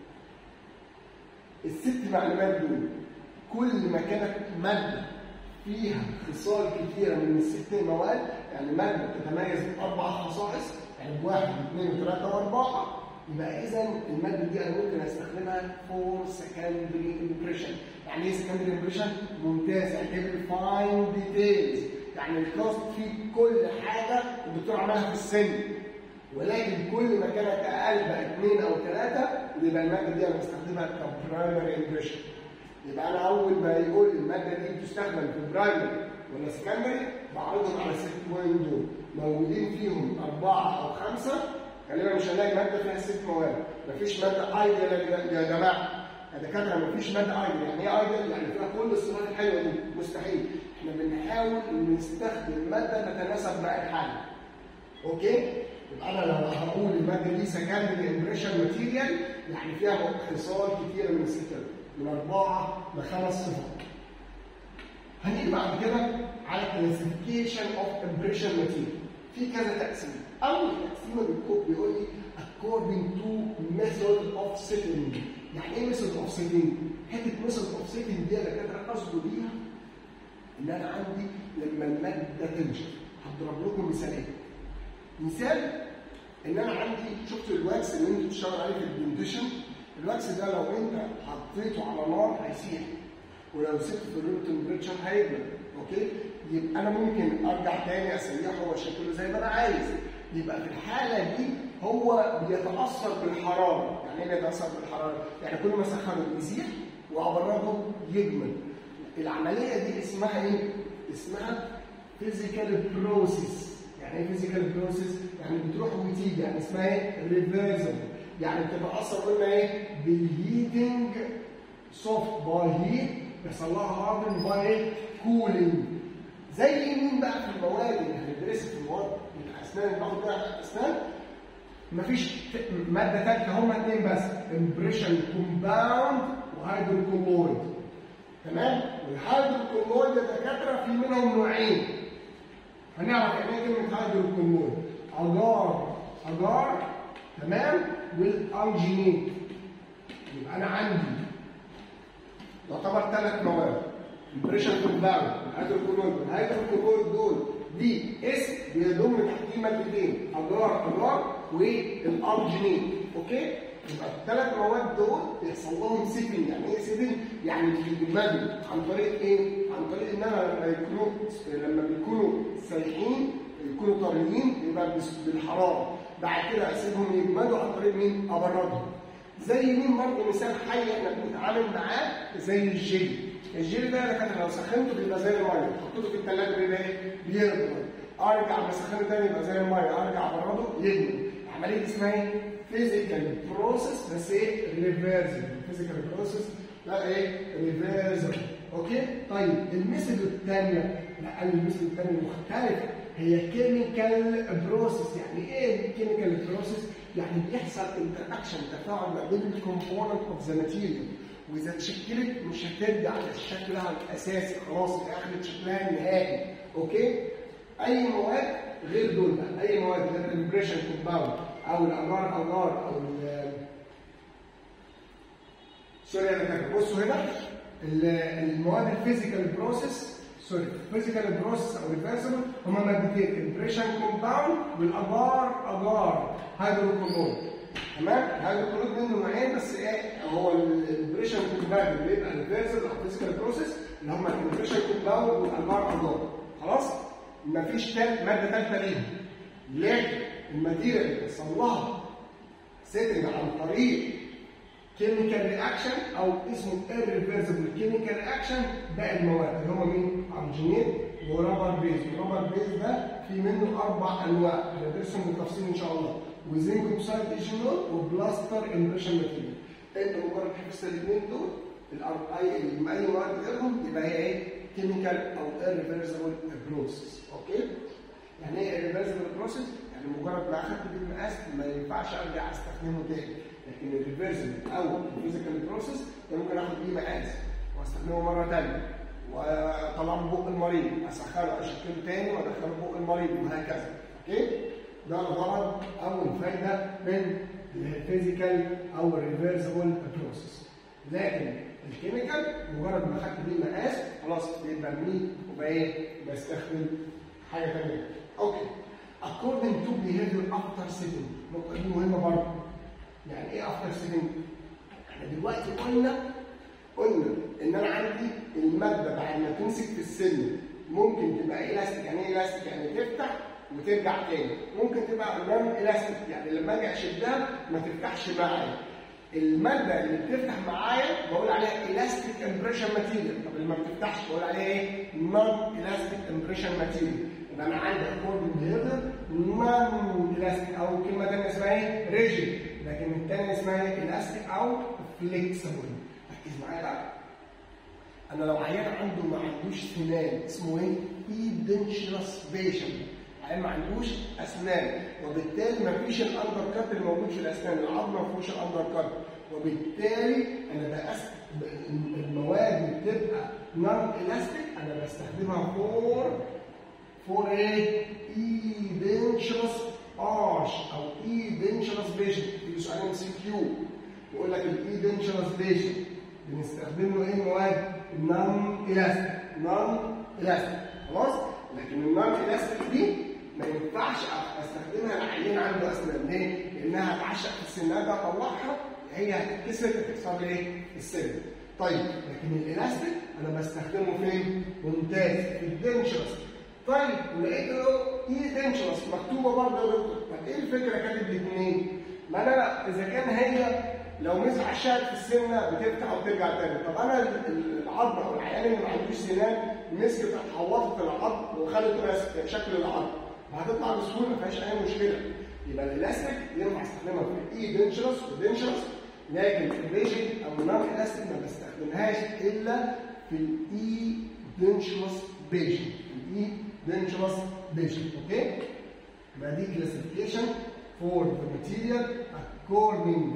Speaker 1: الست معلومات دول كل ما كانت ماده فيها خصال كثيره من الست مواد يعني ماده بتتميز باربع خصائص يعني بواحد واثنين وثلاثه واربعه يبقى اذا الماده دي انا ممكن استخدمها فور سكندري امبريشن يعني ايه سكندري امبريشن؟ ممتاز يعني فاين ديتيلز يعني الكاست فيه كل حاجه الدكتور عملها في السن ولكن كل ما كانت اقل بقى اثنين او ثلاثه يبقى الماده دي انا بستخدمها كبرايمري امبريشن يبقى انا اول ما يقول الماده دي بتستخدم في برايمري ولا سكندري بعرضهم على الست بوينت دول موجودين فيهم اربعه او خمسه غالبا مش هنلاقي ماده فيها ست مواد مفيش ماده ايدل يا جماعه يا دكاتره مفيش ماده ايدل يعني ايه ايدل؟ يعني فيها كل الصفات الحلوه دي مستحيل احنا بنحاول نستخدم ماده تتناسب مع الحاله اوكي؟ يبقى انا لو هقول الماده دي سكندري امبريشن ماتيريال يعني فيها خصال كتيره من الستات من اربعه لخمس صفات. هنيجي بعد كده على كلاسيفيكيشن اوف امبريشن ماتيريال. في كذا تقسيم. اول تقسيمه بيقول بيقول لي according to method of setting. يعني ايه method of setting؟ حته method of setting دي يا دكاتره قصده بيها ان انا عندي لما الماده تنشف. هضرب لكم مثالين. مثال ان انا عندي شفت الواكس اللي انت بتشتغل عليه في البلنتيشن الواكس ده لو انت حطيته على نار هيسيح ولو سبته في الروم تمبريتشر هيجمد اوكي يبقى انا ممكن ارجع تاني اسيحه واشكله زي ما انا عايز يبقى في الحاله دي هو بيتاثر بالحراره يعني ايه بيتاثر بالحراره يعني كل ما اسخنه بيسيح وابرده يجمد العمليه دي اسمها ايه اسمها فيزيكال بروسيس يعني ايه فيزيكال بروسيس؟ يعني بتروح وتيجي يعني اسمها ايه؟ ريفرزل يعني بتتاثر قلنا ايه؟ بالهيتنج سوفت باي هيت بيحصل لها هاردن باي ايه؟ كولينج زي مين بقى في المواد اللي هندرسها في المواد بتاع اسنان اللي باخد بيها اسنان مفيش ماده ثالثه هما اثنين بس امبريشن كومباوند وهيدروكولويد تمام؟ والهيدروكولويد يا دكاتره في منهم نوعين هنعرف يعني ايه كلمه هيدروكولويد اجار اجار تمام والانجينيت يبقى انا عندي يعتبر ثلاث مواد البريشر كومباوند الهيدروكولويد الهيدروكولويد دول دي اسم بيضم تحتيه مادتين اجار اجار والانجينيت اوكي يبقى الثلاث مواد دول بيحصل لهم سيبنج يعني ايه سيبنج؟ يعني بيجمدوا عن طريق ايه؟ عن طريق ان انا لما يكونوا لما بيكونوا سايحين يكونوا طريين يبقى بالحراره بعد كده اسيبهم يجمدوا عن طريق مين؟ ابردهم زي مين برضه مثال حي احنا بنتعامل معاه زي الجيلي الجيلي ده يا دكاتره لو سخنته بيبقى زي الميه حطيته في الثلاجه بيبقى ايه؟ بيرجع ارجع بسخنه تاني يبقى زي الميه ارجع ابرده يجمد عمليه اسمها ايه؟ فيزيكال بروسيس بس ايه؟ ريفرسل فيزيكال بروسيس لا ايه؟ ريفرسل اوكي؟ طيب الميثود الثانيه لا الميثود الثانيه مختلفه هي كيميكال بروسيس يعني ايه الكيميكال بروسيس؟ يعني بيحصل انتراكشن تفاعل ما بين الكومبوننت اوف ذا ماتيريال واذا اتشكلت مش هترجع لشكلها الاساسي خلاص اخذت شكلها النهائي اوكي؟ اي مواد غير دول بقى اي مواد غير الامبريشن كومباوند او الاجار اجار او سوري يا دكاتره بصوا هنا ال- المواد الفيزيكال بروسيس سوري الفيزيكال بروسيس او ريفرسبل هما مادتين البريشن كومباوند والاجار اجار هيدروكلور تمام الهيدروكلور منه نوعين بس ايه هو البريشن كومباوند اللي بيبقى ريفرسبل او فيزيكال بروسيس اللي هما البريشن كومباوند والاجار اجار خلاص مفيش تالت ماده ثالثه ليهم لكن الماتيريال اللي بيحصل لها سيتنج عن طريق كيميكال رياكشن او اسمه irreversible كيميكال رياكشن ده المواد اللي هم مين؟ ارجينيت ورابر بيز، الرابر بيز ده في منه اربع انواع هندرسهم بالتفصيل ان شاء الله وزنك اوكسايد ايجينول وبلاستر امبريشن ماتيريال انت مجرد حفظت الاثنين دول الأر- اي اي مواد غيرهم يبقى هي ايه؟ كيميكال او irreversible بروسيس اوكي؟ يعني ايه irreversible بروسيس؟ يعني مجرد ما اخدت بيه المقاس ما ينفعش ارجع استخدمه تاني لكن الريفرسبل او الفيزيكال بروسيس ده ممكن اخد بيه مقاس واستخدمه مره ثانيه واطلعه من بق المريض اسخنه اشكله تاني وادخله بق المريض وهكذا اوكي ده الغرض او الفايده من الفيزيكال او الريفرسبل بروسيس لكن الكيميكال مجرد ما اخدت بيه مقاس خلاص بيبقى برميه وبقى ايه بستخدم حاجه ثانيه اوكي according to behavior after setting النقطه دي مهمه برضه يعني ايه افتر سيتنج؟ احنا دلوقتي قلنا قلنا ان انا عندي الماده بعد ما تمسك في السن ممكن تبقى الاستيك يعني ايه الاستيك؟ يعني تفتح وترجع تاني ممكن تبقى نون الاستيك يعني لما اجي اشدها ما تفتحش معايا الماده اللي بتفتح معايا بقول عليها الاستيك امبريشن ماتيريال طب اللي ما بتفتحش بقول عليها ايه؟ نون الاستيك امبريشن ماتيريال يبقى انا عندي اكوردنج بيهيفير نون الاستيك او كلمه ثانيه اسمها ايه؟ ريجيد لكن الثانيه اسمها ايه؟ الاستيك او فليكسبل ركز معايا بقى انا لو عيان عنده ما عندوش سنان اسمه ايه؟ ايدنشرس بيشن عيان ما عندوش اسنان وبالتالي ما فيش الاندر كات الموجود في الاسنان العظم ما فيهوش الاندر كات وبالتالي انا بأس المواد اللي بتبقى نون الاستيك انا بستخدمها فور فور ايه؟ ايدنشرس ارش او ايدنشرس بيشن في سؤال ام سي كيو يقول لك الايدنشرس بيشن بنستخدم له ايه مواد؟ نون الاستيك نون الاستيك خلاص؟ لكن النون الاستيك دي ما ينفعش استخدمها لعيان عنده اسنان ليه؟ لانها هتعشق في السنان ده اطلعها هي هتتكسر هتكسر لي ايه؟ السن طيب لكن الالاستيك انا بستخدمه فين؟ ممتاز في الدنشرس طيب ولقيت له ايه دنشرس مكتوبه برضه يا دكتور طب ايه الفكره كاتب الاثنين؟ ما انا اذا كان هي لو مسح عشقت في السنه بتفتح وترجع تاني طب انا العظم او العيان اللي ما عندوش سنان مسكت حوطت العظم وخدت رسم شكل العظم هتطلع بسهوله ما فيهاش اي مشكله يبقى الالاستيك ينفع استخدمها في الاي دنشرس ودنشرس لكن الريجيد او النون الاستيك ما بستخدمهاش الا في الاي دنشرس بيشن الاي دنشرس بيشن اوكي يبقى دي كلاسيفيكيشن فور ذا ماتيريال according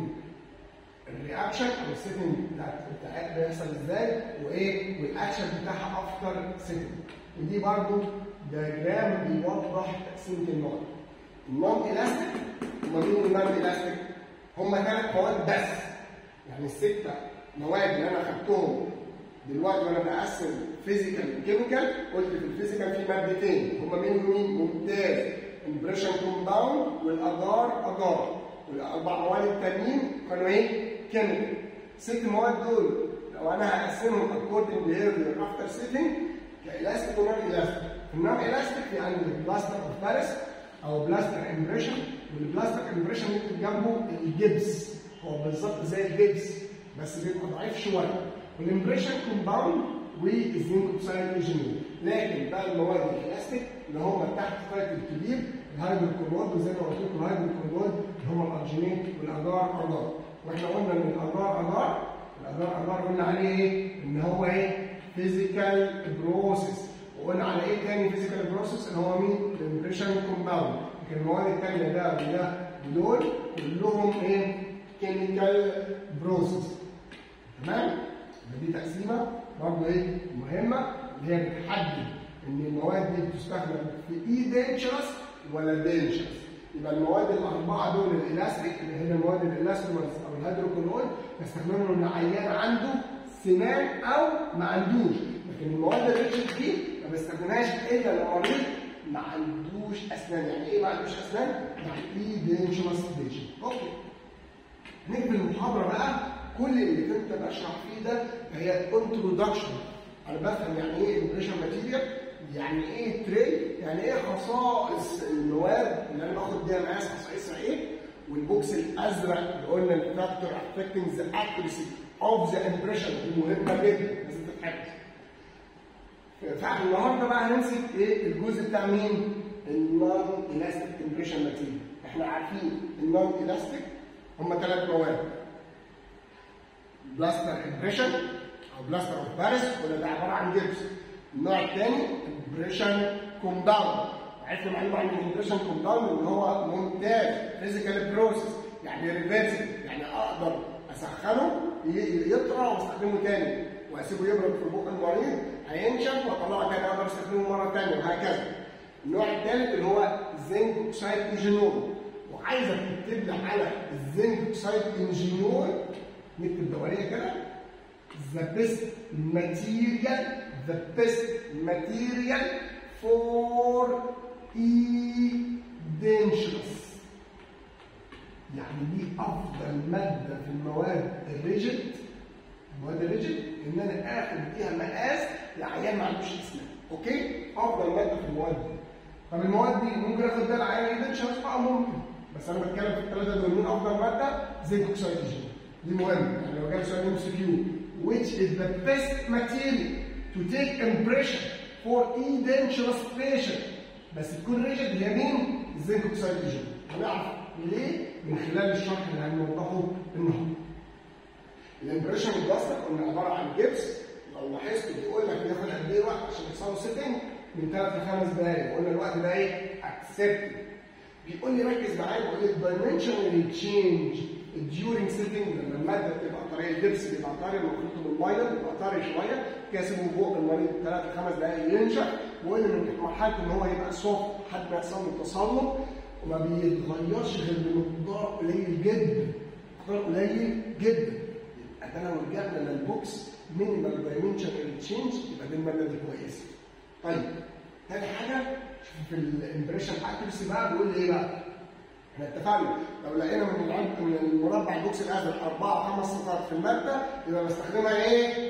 Speaker 1: الرياكشن او السيتنج بتاعت بيحصل ازاي وايه والاكشن بتاعها افتر سيتنج ودي برضو دياجرام بيوضح تقسيمه المواد النون الاستيك هما مين النون الاستيك؟ هما ثلاث مواد بس يعني السته مواد اللي انا اخدتهم دلوقتي وانا بقسم فيزيكال كيميكال قلت في الفيزيكال في مادتين هما مين ومين ممتاز امبريشن كومباوند والاجار اجار والاربع مواد التانيين كانوا ايه؟ كيميكال ست مواد دول لو انا هقسمهم اكوردنج بيهيفير افتر سيتنج كالاستيك ونون الاستيك النون الاستيك في عندي بلاستر اوف باريس او بلاستر امبريشن والبلاستر امبريشن ممكن جنبه الجبس هو بالظبط زي الجبس بس بيبقى ضعيف شويه والامبريشن كومباوند والزنك اوكسايد ايجينول لكن بقى المواد الالاستيك اللي هم تحت تايتل كبير الهيدروكلورود وزي ما قلت لكم الهيدروكلورود اللي هم الارجينيت والاجار اجار واحنا قلنا ان الاجار اجار الاجار اجار قلنا عليه ايه؟ ان هو ايه؟ فيزيكال بروسيس وقلنا على ايه تاني فيزيكال بروسيس اللي هو مين؟ الامبريشن كومباوند لكن المواد الثانيه ده وده ودول كلهم ايه؟ كيميكال بروسيس تمام؟ دي تقسيمه برضه ايه؟ مهمه اللي هي بتحدد ان المواد دي بتستخدم في اي دينشرس ولا دينشرس يبقى المواد الاربعه دول الالاستيك اللي هي المواد الالاستيك او الهيدروكولويد بستخدمه ان العيان عنده سنان او ما عندوش لكن المواد الريتشد دي ما بستخدمهاش الا لو مريض ما عندوش اسنان يعني ايه ما عندوش اسنان؟ يعني ايه دينجرس بيشن اوكي نيجي في المحاضره بقى كل اللي كنت بشرح فيه ده هي انترودكشن انا بفهم يعني ايه امبريشن ماتيريال يعني ايه تري يعني ايه خصائص المواد اللي انا باخد بيها مقاس خصائصها ايه والبوكس الازرق اللي قلنا الفاكتور افكتنج ذا اكيورسي اوف ذا امبريشن دي مهمه جدا لازم تتحفظ فالنهارده بقى هنمسك ايه الجزء بتاع مين؟ النون الاستيك امبريشن ماتيريال احنا عارفين النون الاستيك هم ثلاث مواد بلاستر امبريشن او بلاستر اوف باريس ولا ده عباره عن جبس النوع الثاني امبريشن كومباوند عرفنا معلومه عن الامبريشن كومباوند ان هو ممتاز فيزيكال بروسيس يعني ريفرسل يعني اقدر اسخنه يطرى واستخدمه تاني واسيبه يبرد في بق المريض هينشف واطلعه تاني اقدر استخدمه مره ثانيه وهكذا النوع الثالث اللي هو زنك اوكسايد انجينور وعايزك تكتب لي على الزنك اوكسايد انجينور نكتب دوريه كده the best material the best material for e dangerous يعني دي افضل ماده في المواد الريجيد المواد الريجيد ان انا اخد فيها مقاس لعيان ما عندوش اسنان اوكي افضل ماده في المواد دي طب المواد دي ممكن اخد ده العيان يدنشرس اه ممكن بس انا بتكلم في الثلاثه دول مين افضل ماده زنك اوكسيد دي مهم يعني لو جاب سؤال ام سي كيو which is the best material to take impression for e dangerous patient بس تكون ريجيد هي مين؟ الزنك اوكسيد هنعرف ليه؟ من خلال الشرح اللي هنوضحه النهارده. الامبريشن البلاستيك قلنا عباره عن جبس لو لاحظت بيقول لك بياخد قد ايه وقت عشان يحصل له سيتنج من ثلاث لخمس دقائق قلنا الوقت ده ايه؟ اكسبت بيقول لي ركز معايا بيقول لي الدايمنشنال تشينج during sitting لما الماده بتبقى طريه الجبس بيبقى طري المفروض بالميه بيبقى طري شويه كاسبه فوق المريض ثلاث لخمس دقائق ينشف وقال من مرحله ان هو يبقى سوفت لحد ما يحصل له تصلب وما بيتغيرش غير بمقدار قليل جدا مقدار قليل جدا يبقى ده لو رجعنا للبوكس مينيمال دايمنشنال تشينج يبقى دي الماده دي كويسه. طيب تاني حاجه في الامبريشن اكيرسي بقى بيقول لي ايه بقى؟ احنا اتفقنا لو لقينا من العمق من المربع البوكس الازرق اربعه خمس سطرات في الماده يبقى بستخدمها ايه؟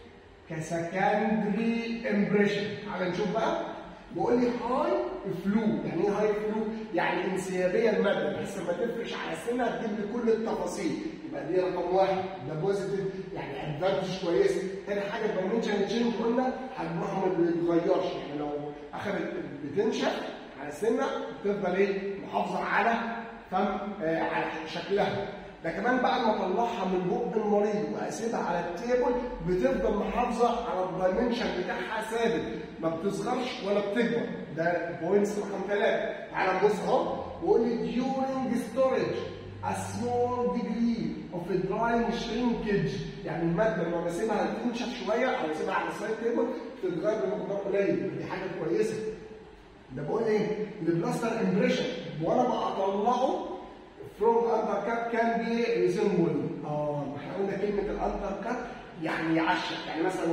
Speaker 1: كسكندري امبريشن تعال نشوف بقى بيقول لي هاي فلو يعني ايه هاي فلو؟ يعني انسيابيه الماده بحيث لما تفرش على سنه تجيب لي كل التفاصيل يبقى دي رقم واحد ده بوزيتيف يعني ادفانتج كويسه تاني حاجه الدايمنشن تشينج قلنا حجمها ما بيتغيرش يعني لو اخذت بتنشف على السنه بتفضل ايه؟ محافظه على فم آه على شكلها ده كمان بعد ما اطلعها من بق المريض واسيبها على التيبل بتفضل محافظه على الدايمنشن بتاعها ثابت ما بتصغرش ولا بتكبر ده بوينتس رقم ثلاثه تعالى نبص اهو بيقول لي during storage a small degree of a drying shrinkage يعني الماده لما بسيبها تنشف شويه او اسيبها على السايد تيبل تتغير بمقدار قليل دي حاجه كويسه ده بقول ايه؟ البلاستر امبريشن وانا بطلعه from undercut can be resemble اه احنا قلنا كلمه الانتركت يعني يعشق يعني مثلا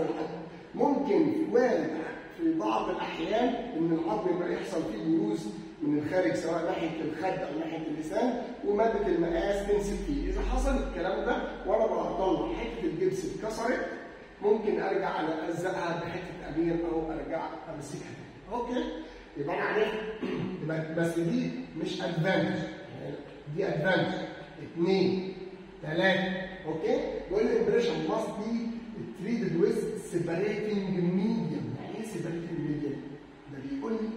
Speaker 1: ممكن وارد في بعض الاحيان ان العظم يبقى يحصل فيه بروز من الخارج سواء ناحيه الخد او ناحيه اللسان وماده المقاس تنزل فيه، اذا حصل الكلام ده وانا بطلع حته الجبس اتكسرت ممكن ارجع على الزقها بحته امير او ارجع امسكها تاني. اوكي؟ يبقى انا عرفت يبقى بس دي مش ادفانتج دي ادفانتج اثنين ثلاثه اوكي؟ بيقول لي امبريشن ماست بي treated with separating medium يعني ايه separating medium؟ ده بيقول لي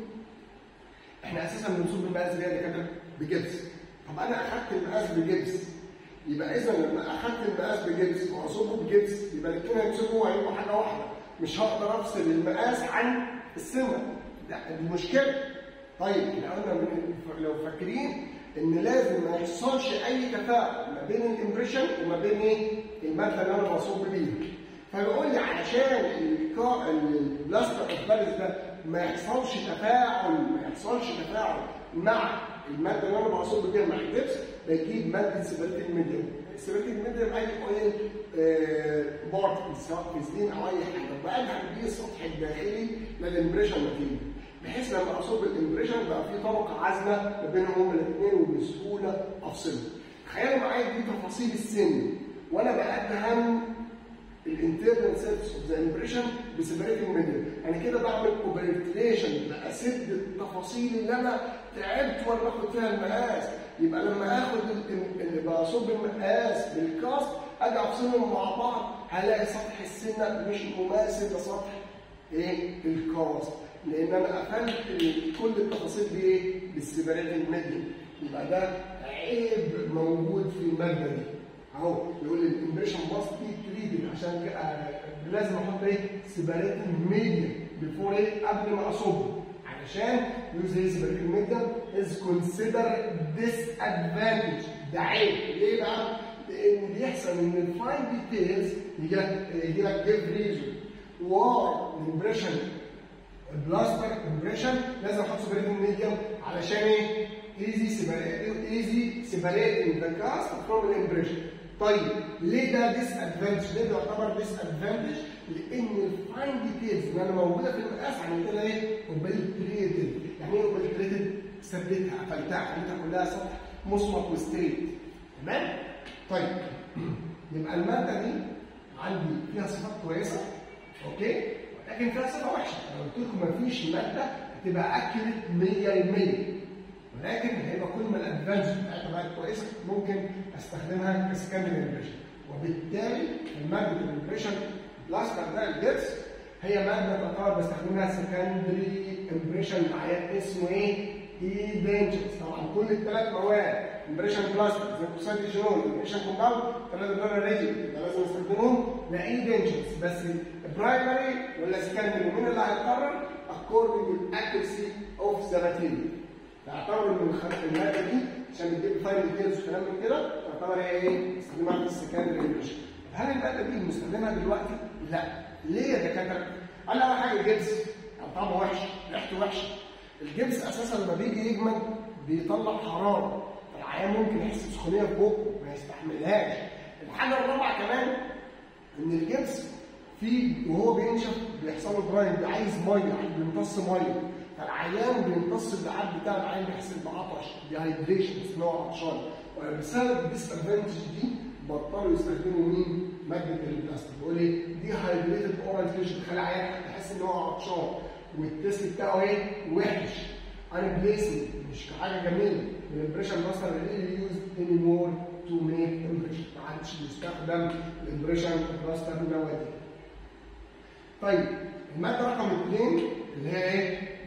Speaker 1: احنا اساسا بنصب المقاس اللي هي كده بجبس طب انا اخدت المقاس بجبس يبقى اذا لما اخدت المقاس بجبس واصبه بجبس يبقى الاثنين هيمسكوا هيبقوا حاجه واحده مش هقدر افصل المقاس عن السنه ده دي مشكله طيب احنا قلنا لو فاكرين ان لازم ما يحصلش اي تفاعل ما بين الامبريشن وما بين ايه الماده اللي انا بصب بيها فبيقول لي علشان البلاستر اوف باريس ده ما يحصلش تفاعل ما يحصلش تفاعل مع الماده اللي انا بصب بيها مع الجبس بجيب ماده سيبرتين ميديوم السيبريتنج ميديم اي اويل بارت سواء في سنين او اي حاجه بقى بيه السطح الداخلي للامبريشن ماتيريال بحيث لما اصب الامبريشن بقى في طبقه عازله ما بينهم هما الاثنين وبسهوله افصلهم. تخيلوا معايا دي تفاصيل السن وانا بأدهم الانترنال سيرفيس اوف ذا امبريشن بسيبريتنج ميديم يعني كده بعمل اوبريتريشن بسد التفاصيل اللي انا تعبت وانا باخد فيها المقاس يبقى لما اخد اللي بصب المقاس بالكاست اجي افصلهم مع بعض هلاقي سطح السنه مش مماثل لسطح ايه الكاست لان انا قفلت كل التفاصيل دي ايه بالسيبريتنج ميديم يبقى ده عيب موجود في الماده دي اهو يقول لي الامبريشن باست بي تريتد عشان لازم احط ايه سيبريتنج ميديم بيفور ايه قبل ما اصب علشان يوز ايه سيبريتنج ميديم از كونسيدر ديس ادفانتج ده عيب ليه بقى؟ لان بيحصل ان الفاين ديتيلز يجي لك يجي لك جيف ريزون واي الامبريشن البلاستر امبريشن لازم احط سيبريتنج ميديم علشان ايه؟ easy separate easy separating the cast from the impression. طيب ليه ده ديس ادفانتج؟ ليه ده يعتبر ديس ادفانتج؟ لان الفاين ديتيلز اللي انا موجوده في المقاس عملت لها ايه؟ اوبلتريتد، يعني ايه اوبلتريتد؟ ثبتها قفلتها خليتها كلها سطح مصمت وستريت. تمام؟ طيب يبقى الماده دي عندي فيها صفات كويسه اوكي؟ ولكن فيها صفه وحشه، انا قلت لكم مفيش ماده هتبقى اكيوريت 100% ولكن هيبقى كل ما الادفانس بتاعتها بقت كويسه ممكن استخدمها كسكندري امبريشن وبالتالي الماده الامبريشن بلاستر ده الجبس هي ماده تعتبر بستخدمها سكندري امبريشن معايا اسمه ايه؟ ايدنشنز طبعا كل الثلاث مواد امبريشن بلاستر زي كوسايد جينول امبريشن كومباوند ثلاثه دول ريجن يبقى لازم نستخدمهم لايدنشنز بس برايمري ولا سكندري مين اللي هيقرر؟ according to the accuracy of the material تعتبر ان الماده دي عشان بتجيب فايل ديتيلز وكلام من كده تعتبر هي ايه؟ استخدامها في السكندري امبريشن. هل الماده دي بنستخدمها دلوقتي؟ لا. ليه يا دكاتره؟ قال اول حاجه الجبس طعمه وحش، ريحته وحشه. الجبس اساسا لما بيجي يجمد بيطلع حراره فالعيان ممكن يحس بسخونيه في بقه ما يستحملهاش. الحاجه الرابعه كمان ان الجبس فيه وهو بينشف بيحصل له دراينج عايز ميه بيمتص ميه فالعيان بيمتص اللعاب بتاع العيان بيحس بعطش ديهايدريشن بس ان هو عطشان وبسبب الديس ادفانتج دي بطلوا يستخدموا مين؟ ماده البلاستيك بيقول ايه؟ دي هايدريتد اورال فيشن تخلي العيان يحس ان هو عطشان والتيست بتاعه ايه؟ وحش ان بليسنج مش حاجه جميله الامبريشن ماستر ريلي يوز اني مور تو ميك امبريشن ما عادش بيستخدم الامبريشن ماستر نوادي طيب الماده رقم اثنين اللي هي ايه؟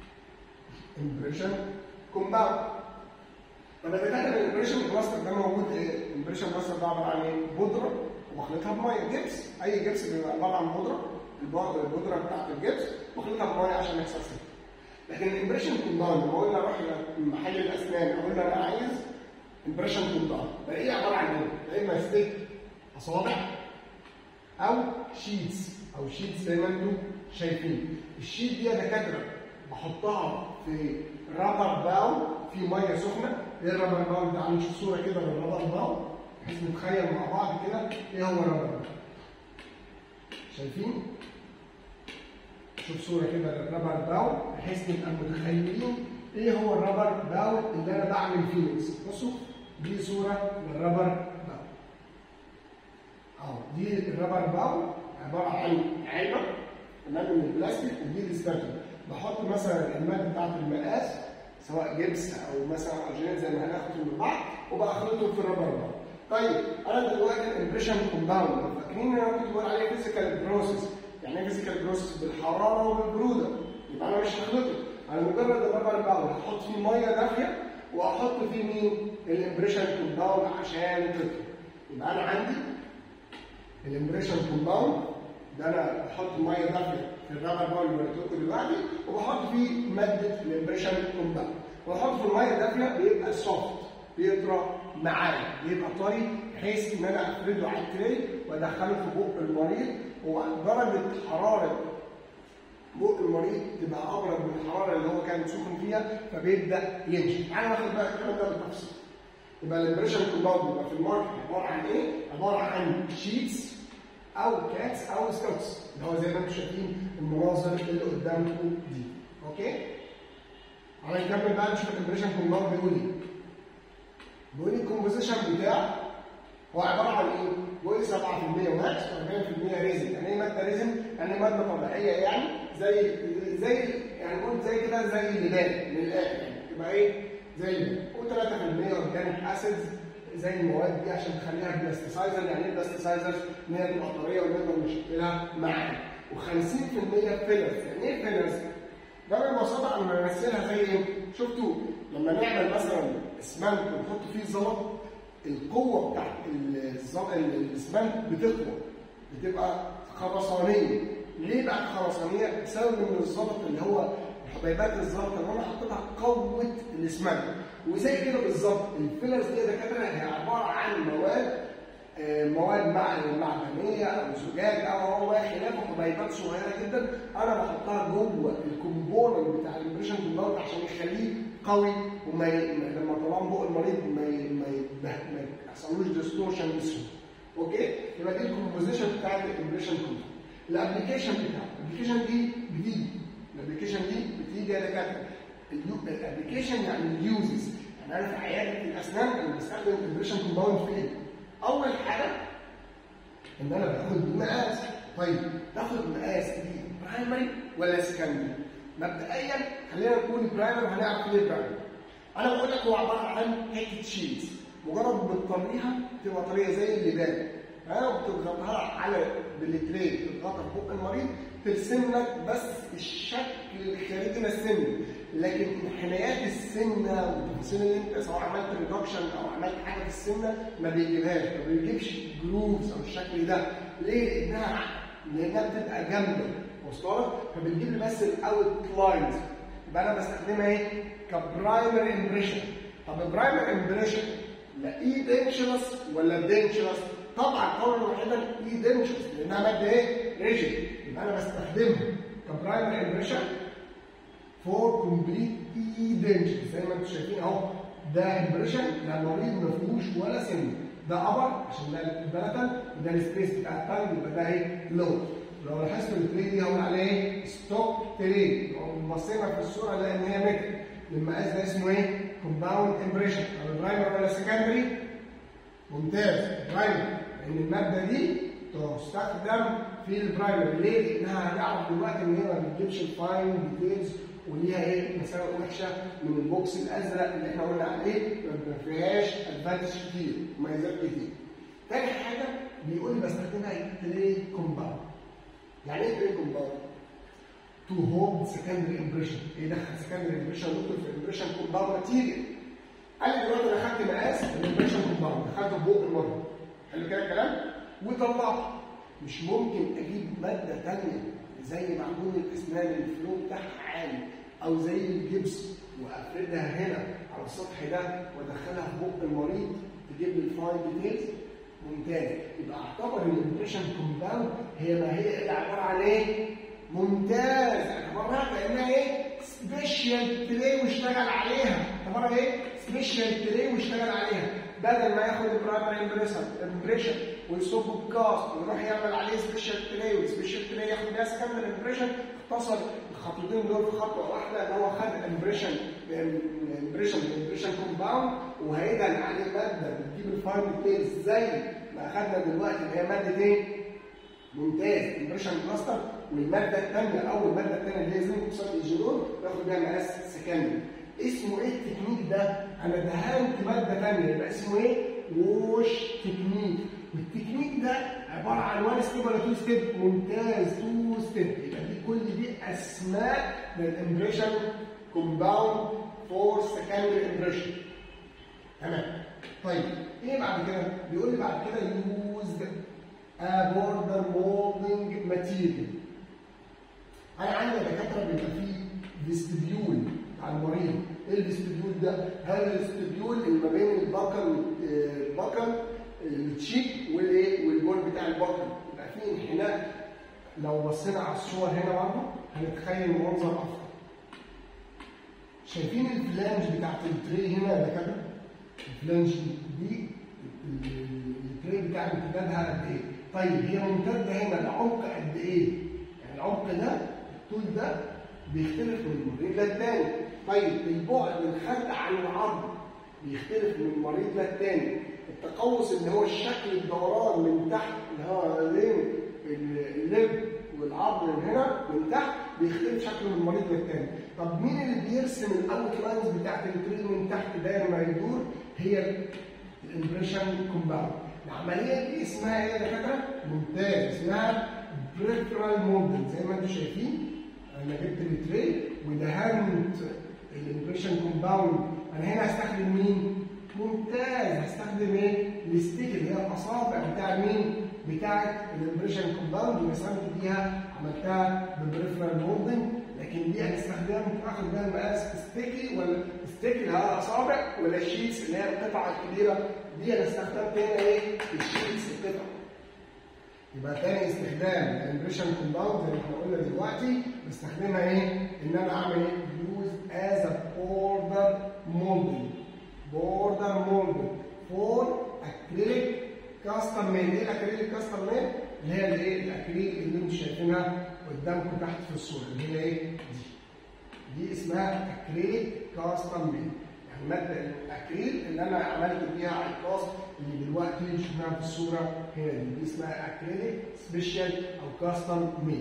Speaker 1: امبريشن كومباوند طب اذا كان الامبريشن كلاستر ده موجود ايه؟ الامبريشن كلاستر ده عباره عن ايه؟ بودره وخلطها بميه جبس اي جبس بيبقى عباره عن بودره البودره بتاعت الجبس وخلطها بميه عشان يحصل سيل لكن الامبريشن كومباوند لما قلنا اروح محل الاسنان اقول له انا عايز امبريشن كومباوند ده ايه عباره عن ايه؟ يا اما ستيك اصابع او شيتس او شيتس زي ما انتم شايفين الشيت دي يا دكاتره بحطها في رابر باو في ميه سخنه ايه الرابر باو ده عامل صوره كده للرابر باو بحيث نتخيل مع بعض كده ايه هو الرابر باو شايفين شوف صوره كده للرابر باو بحيث نبقى متخيلين ايه هو الرابر باو اللي انا بعمل فيه ميكس بصوا دي صوره للرابر باو اهو دي الرابر باو عباره عن علبه تمام من البلاستيك ودي الستاتيك بحط مثلا الماده بتاعت المقاس سواء جبس او مثلا ارجينات زي ما هناخد من بعض وبخلطهم في الرابر بار. طيب انا دلوقتي الامبريشن كومباوند فاكرين ان انا كنت بقول عليه فيزيكال بروسيس يعني ايه فيزيكال بروسيس بالحراره وبالبروده يبقى انا مش هخلطه انا مجرد الرابر باول هحط فيه ميه دافيه واحط فيه مين؟ الامبريشن كومباوند عشان تطلع يبقى انا عندي الامبريشن كومباوند ده انا بحط ميه دافيه في الرابر باول اللي قلت لكم دلوقتي وبحط فيه ماده الامبريشن كومباوند وبحط في الميه الدافيه بيبقى سوفت بيطرى معايا بيبقى طري بحيث ان انا افرده على التري وادخله في بق المريض ودرجه حراره بق المريض تبقى ابرد من الحراره اللي هو كان سخن فيها فبيبدا يمشي. تعالى ناخد بقى الكلام ده بالتفصيل. يبقى الامبريشن كومباوند يبقى في الماركت عباره عن ايه؟ عباره عن شيتس او كاتس او سكوتس اللي هو زي ما انتم شايفين المناظر اللي قدامكم دي اوكي؟ على نكمل بقى نشوف الامبريشن كومباوند بيقول ايه بيقول لي الكومبوزيشن بتاعه هو عباره عن ايه؟ بيقول لي 7% ماكس و40% ريزن، يعني ايه ماده ريزن؟ يعني ماده طبيعيه يعني زي زي يعني قلت زي كده زي اللبان من الاخر يعني تبقى ايه؟ زي اللبان و3% اورجانيك اسيدز زي المواد دي عشان تخليها بلاستيسايزر يعني ايه بلاستيسايزر؟ ان هي تبقى طريه ونقدر نشكلها معاها و50% فيلرز، يعني ايه فيلرز؟ ده ببساطه انا بمثلها زي ايه؟ شفتوا لما نعمل مثلا اسمنت ونحط فيه زلط القوه بتاعت الاسمنت بتقوى بتبقى خرسانيه ليه بقى خرسانيه؟ بسبب ان الزلط اللي هو حبيبات الزلط اللي انا حطيتها قوه الاسمنت وزي كده بالظبط الفيلرز دي يا دكاتره هي عباره عن مواد مواد معدنيه او زجاج او هو خلافه حبيبات صغيره جدا انا بحطها جوه الكومبوننت بتاع الامبريشن كومباوند عشان يخليه قوي وما لما طلعان بق المريض ما ما ما يحصلوش ديستورشن بسهوله اوكي يبقى دي الكومبوزيشن بتاع الامبريشن كومباوند الابلكيشن بتاعه الابلكيشن دي بتيجي الابلكيشن دي بتيجي يا دكاتره الابلكيشن يعني اليوزز يعني انا في عياده الاسنان انا بستخدم الامبريشن كومباوند في ايه؟ اول حاجه ان انا باخد مقاس طيب باخد مقاس دي برايمري ولا سكندري مبدئيا خلينا نقول برايمري هنعرف ليه برايمري انا بقول لك هو عباره عن حته شيت مجرد ما بتطريها تبقى طريه زي اللبان ها وبتضغطها على بالتري تضغطها في بق المريض ترسم لك بس الشكل الخارجي للسن لكن انحنايات السنه والتفاصيل اللي انت سواء عملت ريدكشن او عملت حاجه في السنه ما بيجيبهاش ما بيجيبش جروفز او الشكل ده ليه؟ لانها لانها بتبقى جامده واصله لك فبتجيب لي بس الاوت لاينز يبقى انا بستخدمها ايه؟ كبرايمري امبريشن طب البرايمري امبريشن لا اي دينشرس ولا دينشرس؟ طبعا قولا واحدا اي دينشرس لانها ماده ايه؟ ريجيد يبقى انا بستخدمها كبرايمري امبريشن فور كومبليت اي دينشر زي ما انتم شايفين اهو ده امبريشن لا مريض ما فيهوش ولا سن ده ابر عشان ده البلتن وده السبيس بتاع التانج يبقى ده ايه؟ لو لو لاحظتوا التري دي هقول عليه ايه؟ ستوب تري لو بصينا في الصوره نلاقي ان هي متر المقاس ده اسمه ايه؟ كومباوند امبريشن طب البرايمر ولا سكندري؟ ممتاز برايمر لان الماده دي تستخدم في البرايمر ليه؟ لانها هنعرف دلوقتي ان هي ما بتجيبش الفاين ديتيلز وليها ايه مساوئ وحشه من البوكس الازرق اللي احنا قلنا عليه ما فيهاش ادفانتج كتير مميزات كتير. تاني حاجه بيقول لي بستخدمها ايه؟ تري كومباوند. يعني ايه تري كومباوند؟ تو هولد سكندري امبريشن، ايه دخل سكندري امبريشن ندخل في الامبريشن كومباوند ماتيريال. قال لي دلوقتي انا خدت مقاس الامبريشن كومباوند، دخلته في بوق المرض. حلو كده الكلام؟ وطلعته. مش ممكن اجيب ماده ثانيه زي معجون الاسنان الفلو بتاعها عالي او زي الجبس وافردها هنا على السطح ده وادخلها في بق المريض تجيب لي الفاين ديتيلز ممتاز يبقى اعتبر الامبريشن كومباوند هي ما هي الا عباره عن ايه؟ ممتاز اعتبرها كانها ايه؟ سبيشال تري واشتغل عليها اعتبرها ايه؟ سبيشال تري واشتغل عليها بدل ما ياخد البرايمري امبريشن امبريشن ويصبه بكاست ويروح يعمل عليه سبيشال تري والسبيشال تري ياخد بيها سكندري امبريشن اختصر الخطوتين دول في خطوه واحده ان هو خد امبريشن امبريشن امبريشن كومباوند وهيدهن عليه ماده بتجيب الفاين ديتيلز زي ما اخدنا دلوقتي اللي هي ماده ايه؟ ممتاز امبريشن كلاستر والماده الثانيه او الماده الثانيه اللي هي زنك اوكسيد الجينول باخد بيها مقاس سكندري اسمه ايه التكنيك ده؟ انا دهنت ماده ثانيه يبقى اسمه ايه؟ ووش تكنيك والتكنيك ده عباره عن وان ستيب ولا تو ستيب؟ ممتاز تو ستيب يبقى دي كل دي اسماء للامبريشن كومباوند فور سكندري امبريشن تمام طيب ايه بعد كده؟ بيقول لي بعد كده يوز a border molding material انا عندي دكاتره بيبقى فيه فيستبيول بتاع المريض ايه الفيستبيول ده؟ هذا الفيستبيول اللي ما بين البكر البكر التشيك والايه والجول بتاع البكر يبقى فيه انحناء لو بصينا على الصور هنا برضه هنتخيل المنظر افضل شايفين الفلانج بتاعت التري هنا يا دكاتره؟ الفلانج دي التريد بتاع امتدادها قد ايه؟ طيب هي ممتده هنا لعمق قد ايه؟ يعني العمق ده الطول ده بيختلف من مريض للتاني طيب البعد الخد عن العرض بيختلف من مريض للتاني التقوس اللي هو الشكل الدوران من تحت اللي هو بين اللب والعظم من هنا من تحت بيختلف شكله من مريض للتاني طب مين اللي بيرسم الاوت لاينز بتاعت التريد من تحت داير ما يدور هي الامبريشن كومباوند العمليه دي اسمها ايه يا دكاتره؟ ممتاز اسمها بريفرال موديل زي ما انتم شايفين انا جبت التري ودهنت الامبريشن كومباوند انا هنا هستخدم مين؟ ممتاز هستخدم ايه؟ الستيك اللي هي الاصابع بتاع مين؟ بتاعت الامبريشن كومباوند اللي رسمت بيها عملتها بالبريفرال مولدنج لكن دي هنستخدمها ممكن اخد بيها المقاس ستيكي ولا ستيكي اللي هي الاصابع ولا الشيتس اللي هي القطعه الكبيره دي انا استخدمت هنا ايه؟ الشيتس القطعه يبقى تاني استخدام الامبريشن كومباوند زي ما احنا قلنا دلوقتي بستخدمها ايه؟ ان انا اعمل ايه؟ يوز از ا بوردر مولدنج بوردر مولدنج فور اكريليك كاستم ميل ايه الاكريليك كاستم ميل؟ اللي هي الايه؟ الاكريل اللي انتم شايفينها قدامكم تحت في الصوره اللي هي ايه؟ دي دي اسمها اكريليك كاستم ميل يعني ماده الاكريل اللي انا عملت بيها عكاز اللي دلوقتي شفناها في الصوره هنا دي, دي اسمها اكريليك سبيشال او كاستم ميل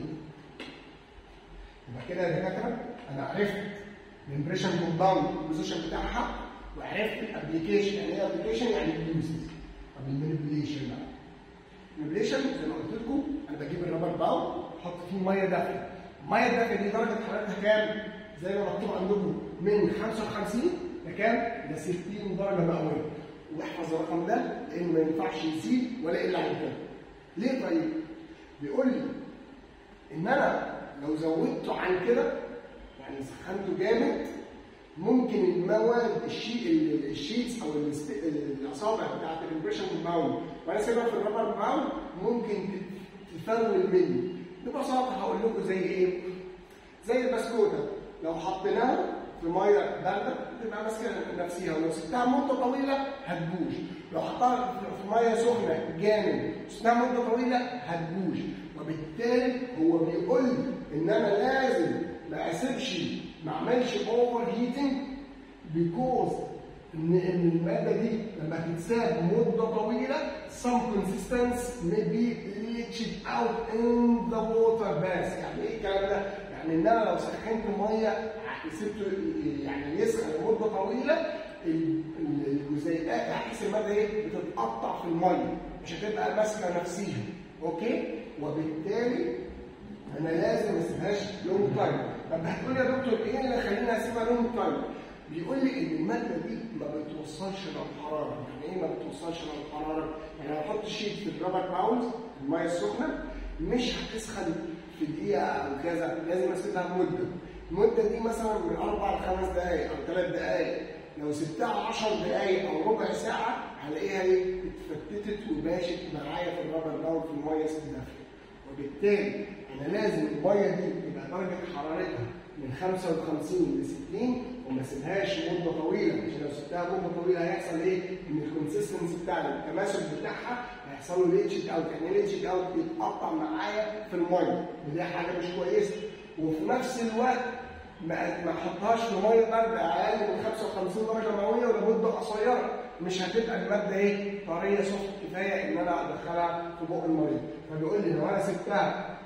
Speaker 1: يبقى كده يا دكاتره انا عرفت الامبريشن كومباوند البوزيشن بتاعها وعرفت الابلكيشن يعني ايه ابلكيشن يعني اليوزز طب المانيبيوليشن بقى المانيبيوليشن زي ما قلت لكم انا بجيب الرابر باول احط فيه ميه دافيه الميه الدافيه دي درجه حرارتها كام؟ زي ما مكتوب عندكم من 55 لكام؟ ل 60 درجه مئويه واحفظ الرقم ده لان ما ينفعش يزيد ولا يقل عن كده. ليه طيب؟ بيقول لي ان انا لو زودته عن كده يعني سخنته جامد ممكن المواد الشي الشيتس او الاصابع بتاعت الامبريشن كومباوند وانا سايبها في الرابر كومباوند ممكن تفرول مني ببساطه هقول لكم زي ايه؟ زي البسكوته لو حطيناها في ميه بارده تبقى ماسكه نفسها ولو سبتها مده طويله هتبوش لو حطها في ميه سخنه جامد وسبتها مده طويله هتبوش وبالتالي هو بيقول لي ان انا لازم ما اسيبش ما اعملش اوفر هيتنج بيكوز ان ان الماده دي لما تتساب مده طويله some consistence may be leached out in the water بس يعني ايه الكلام ده؟ يعني ان انا لو سخنت ميه سبته يعني يسخن لمده طويله الجزيئات هتحس الماده ايه؟ بتتقطع في الميه مش هتبقى ماسكه نفسيها اوكي؟ وبالتالي انا لازم ما اسيبهاش لونج تايم طب هتقول يا دكتور ايه اللي خليني اسيبها لونج تايم؟ بيقول لي ان الماده دي ما بتوصلش للحراره، يعني ايه ما بتوصلش للحراره؟ يعني لو احط شيت في الرابر باولز الميه السخنه مش هتسخن في دقيقه او كذا، لازم اسيبها مده. المده دي مثلا من اربع لخمس دقائق او ثلاث دقائق، لو سبتها 10 دقائق او ربع ساعه هلاقيها ايه؟ اتفتتت وماشت معايا في الرابر باول في الميه الدافيه. وبالتالي انا لازم الميه دي تبقى درجه حرارتها من 55 ل 60 وما اسيبهاش مده طويله عشان لو سبتها مده طويله هيحصل ايه؟ ان الكونسستنسي بتاع التماسك بتاعها هيحصل له ليتشت اوت يعني ايه ليتشت اوت؟ بيتقطع معايا في الميه ودي حاجه مش كويسه وفي نفس الوقت ما ما احطهاش في ميه بارده اقل من 55 درجه مئويه ولمده قصيره مش هتبقى الماده ايه؟ طريه سخن كفايه ان انا ادخلها في بق المريض فبيقول لي لو انا سبتها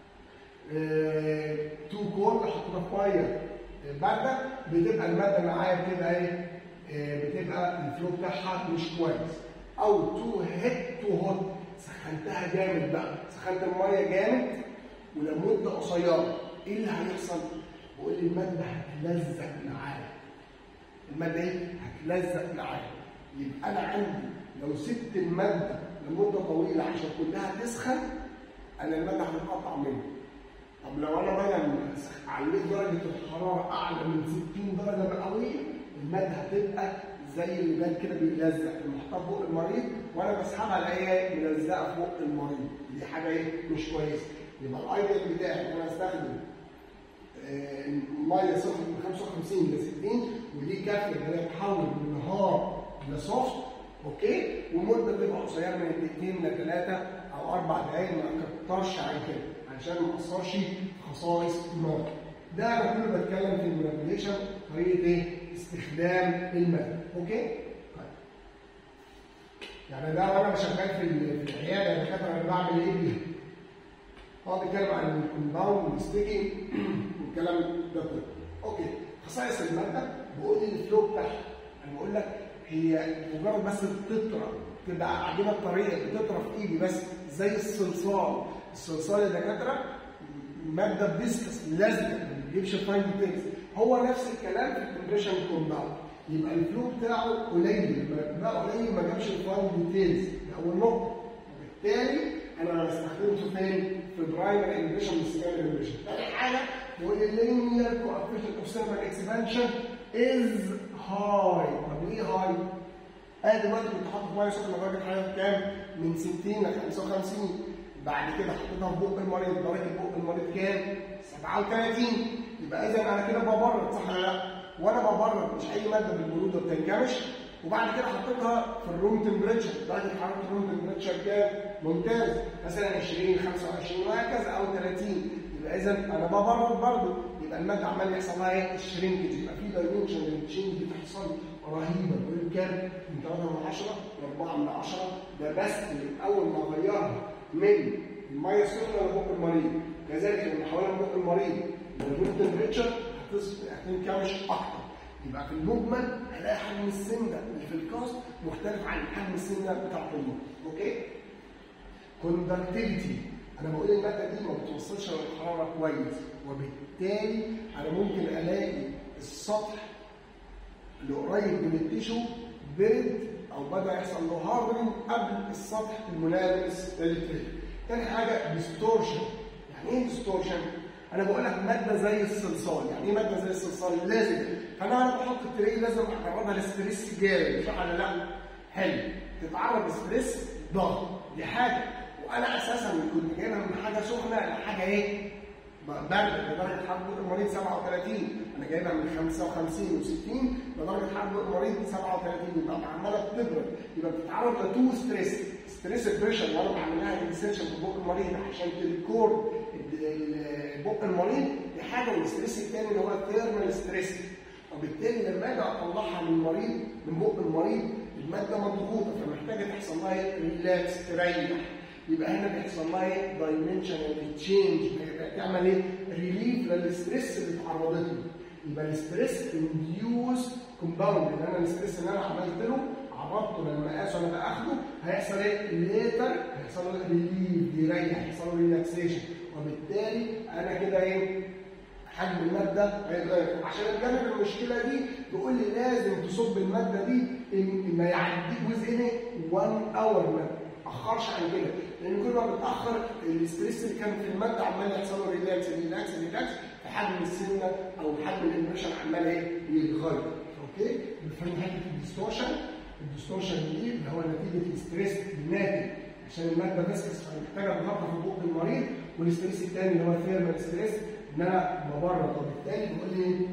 Speaker 1: تو كول حطيتها في ميه بارده بتبقى الماده معايا بتبقى ايه؟ بتبقى الفلو بتاعها مش كويس او تو هيت تو هوت سخنتها جامد بقى سخنت الميه جامد ولمده قصيره ايه اللي هيحصل؟ بقول لي الماده هتلزق معايا الماده ايه؟ هتلزق معايا يبقى انا عندي لو سبت الماده لمده طويله عشان كلها تسخن انا الماده هتتقطع مني طب لو انا بقى عليت درجه الحراره اعلى من 60 درجه مئويه الماده هتبقى زي اللي بان كده بيلزق المحطوط فوق المريض وانا بسحبها الاقيها ملزقه فوق المريض دي حاجه ايه مش كويسه يبقى الايديال بتاعي ان انا استخدم ميه سخنه من 55 ل 60 ودي كافيه ان هي تحول من نهار ولا سوفت اوكي والمده بتبقى قصيره من دقيقتين لثلاثه او اربع دقائق ما اكترش عن كده عشان ما اثرش في خصائص المواد ده انا كله بتكلم في المانيبيوليشن طريقه ايه؟ استخدام الماده اوكي؟ طيب يعني ده وانا شغال في ال- في العياده يا دكاتره انا بعمل ايه بيها؟ هو بيتكلم عن الكومباوند والستيكينج والكلام ده كله. اوكي خصائص الماده بقول لي الفلو بتاعها انا بقول لك هي مجرد بس بتطرى تبقى عجينه طريه بتطرى في ايدي بس زي الصلصال الصلصال يا دكاتره ماده فيسكس لازقه ما بتجيبش فاين ديتيلز هو نفس الكلام في الكومبريشن كومباوند يبقى الفلو بتاعه قليل لما بقى قليل ما جابش الفاين ديتيلز ده اول نقطه وبالتالي انا استخدمته فين؟ في برايمري انجليشن والسكندري انجليشن. تاني حاجه بيقول لي اللينير كوفيشنت اوف سيرفر اكسبانشن از هاي. طب ليه هاي؟ انا دلوقتي كنت حاطط ميه سخنه درجه حراره كام؟ من 60 ل 55 بعد كده حطيتها في بق المريض درجه بق المريض كام؟ 37 يبقى اذا انا كده ببرد صح ولا لا؟ وانا ببرد مش اي ماده بالبروده بتنكمش وبعد كده حطيتها في الروم تمبريتشر درجه حراره الروم تمبريتشر كام؟ ممتاز مثلا 20 25 وهكذا او 30 يبقى اذا انا ببرد برضه يبقى الماده عمال يحصل لها ايه؟ الشرينكج يبقى في دايمنشن للتشينج بتحصل رهيبه بقول كام؟ من 3 من 10 ل 4 من 10 ده بس من اول ما اغيرها من الميه السخنه لبق المريض كذلك لما احولها من بق المريض للروم تمبريتشر هتنكمش اكتر يبقى في المجمل هلاقي حجم السنه اللي في الكاست مختلف عن حجم السنه بتاعت الميه اوكي كوندكتيفيتي انا بقول الماده دي ما بتوصلش للحراره كويس وبالتالي انا ممكن الاقي السطح اللي قريب من التيشو برد او بدا يحصل له هاردرنج قبل السطح الملامس للتري. تاني حاجه ديستورشن يعني ايه ديستورشن؟ انا بقول لك ماده زي الصلصال يعني ايه ماده زي الصلصال لازم فانا وانا بحط التري لازم اعرضها لستريس جامد صح ولا لا؟ حلو تتعرض لستريس ضغط دي حاجه وانا اساسا كنت جايبها من حاجه سخنه لحاجه ايه؟ برد لدرجه حراره المريض 37 انا جايبها من 55 و60 لدرجه حراره المريض 37 يبقى عماله بتبرد يبقى بتتعرض لتو ستريس ستريس بريشر وانا بعمل لها انسيرشن في بق المريض عشان تريكورد بق المريض دي حاجه والستريس الثاني اللي هو الثيرمال ستريس وبالتالي لما اجي اطلعها من المريض من بق المريض الماده مضغوطه فمحتاجه تحصل لها ريلاكس تريح يبقى هنا بيحصل لها ايه؟ دايمنشنال تشينج تعمل ايه؟ ريليف للستريس اللي اتعرضت له يبقى الستريس انديوس كومباوند ان انا الستريس اللي انا عملت له عرضته لما قاسه انا باخده هيحصل ايه؟ ليتر هيحصل له ريليف يريح هيحصل له ريلاكسيشن وبالتالي انا كده ايه؟ حجم الماده هيتغير عشان اتجنب المشكله دي بيقول لي لازم تصب الماده دي إن ما يعديك وزن 1 اور ما تاخرش عن كده لان كل ما بتاخر الاستريس اللي كان في الماده عمال يحصل له ريلاكس ريلاكس ريلاكس فحجم السنه او حجم الامبريشن عمال ايه يتغير اوكي بنفهم حته الديستورشن الديستورشن دي اللي هو نتيجه الاستريس الناتج عشان الماده فيسكس فمحتاجه تغطى في بق المريض والاستريس الثاني اللي هو الثيرمال ستريس ان انا ببرد وبالتالي بيقول لي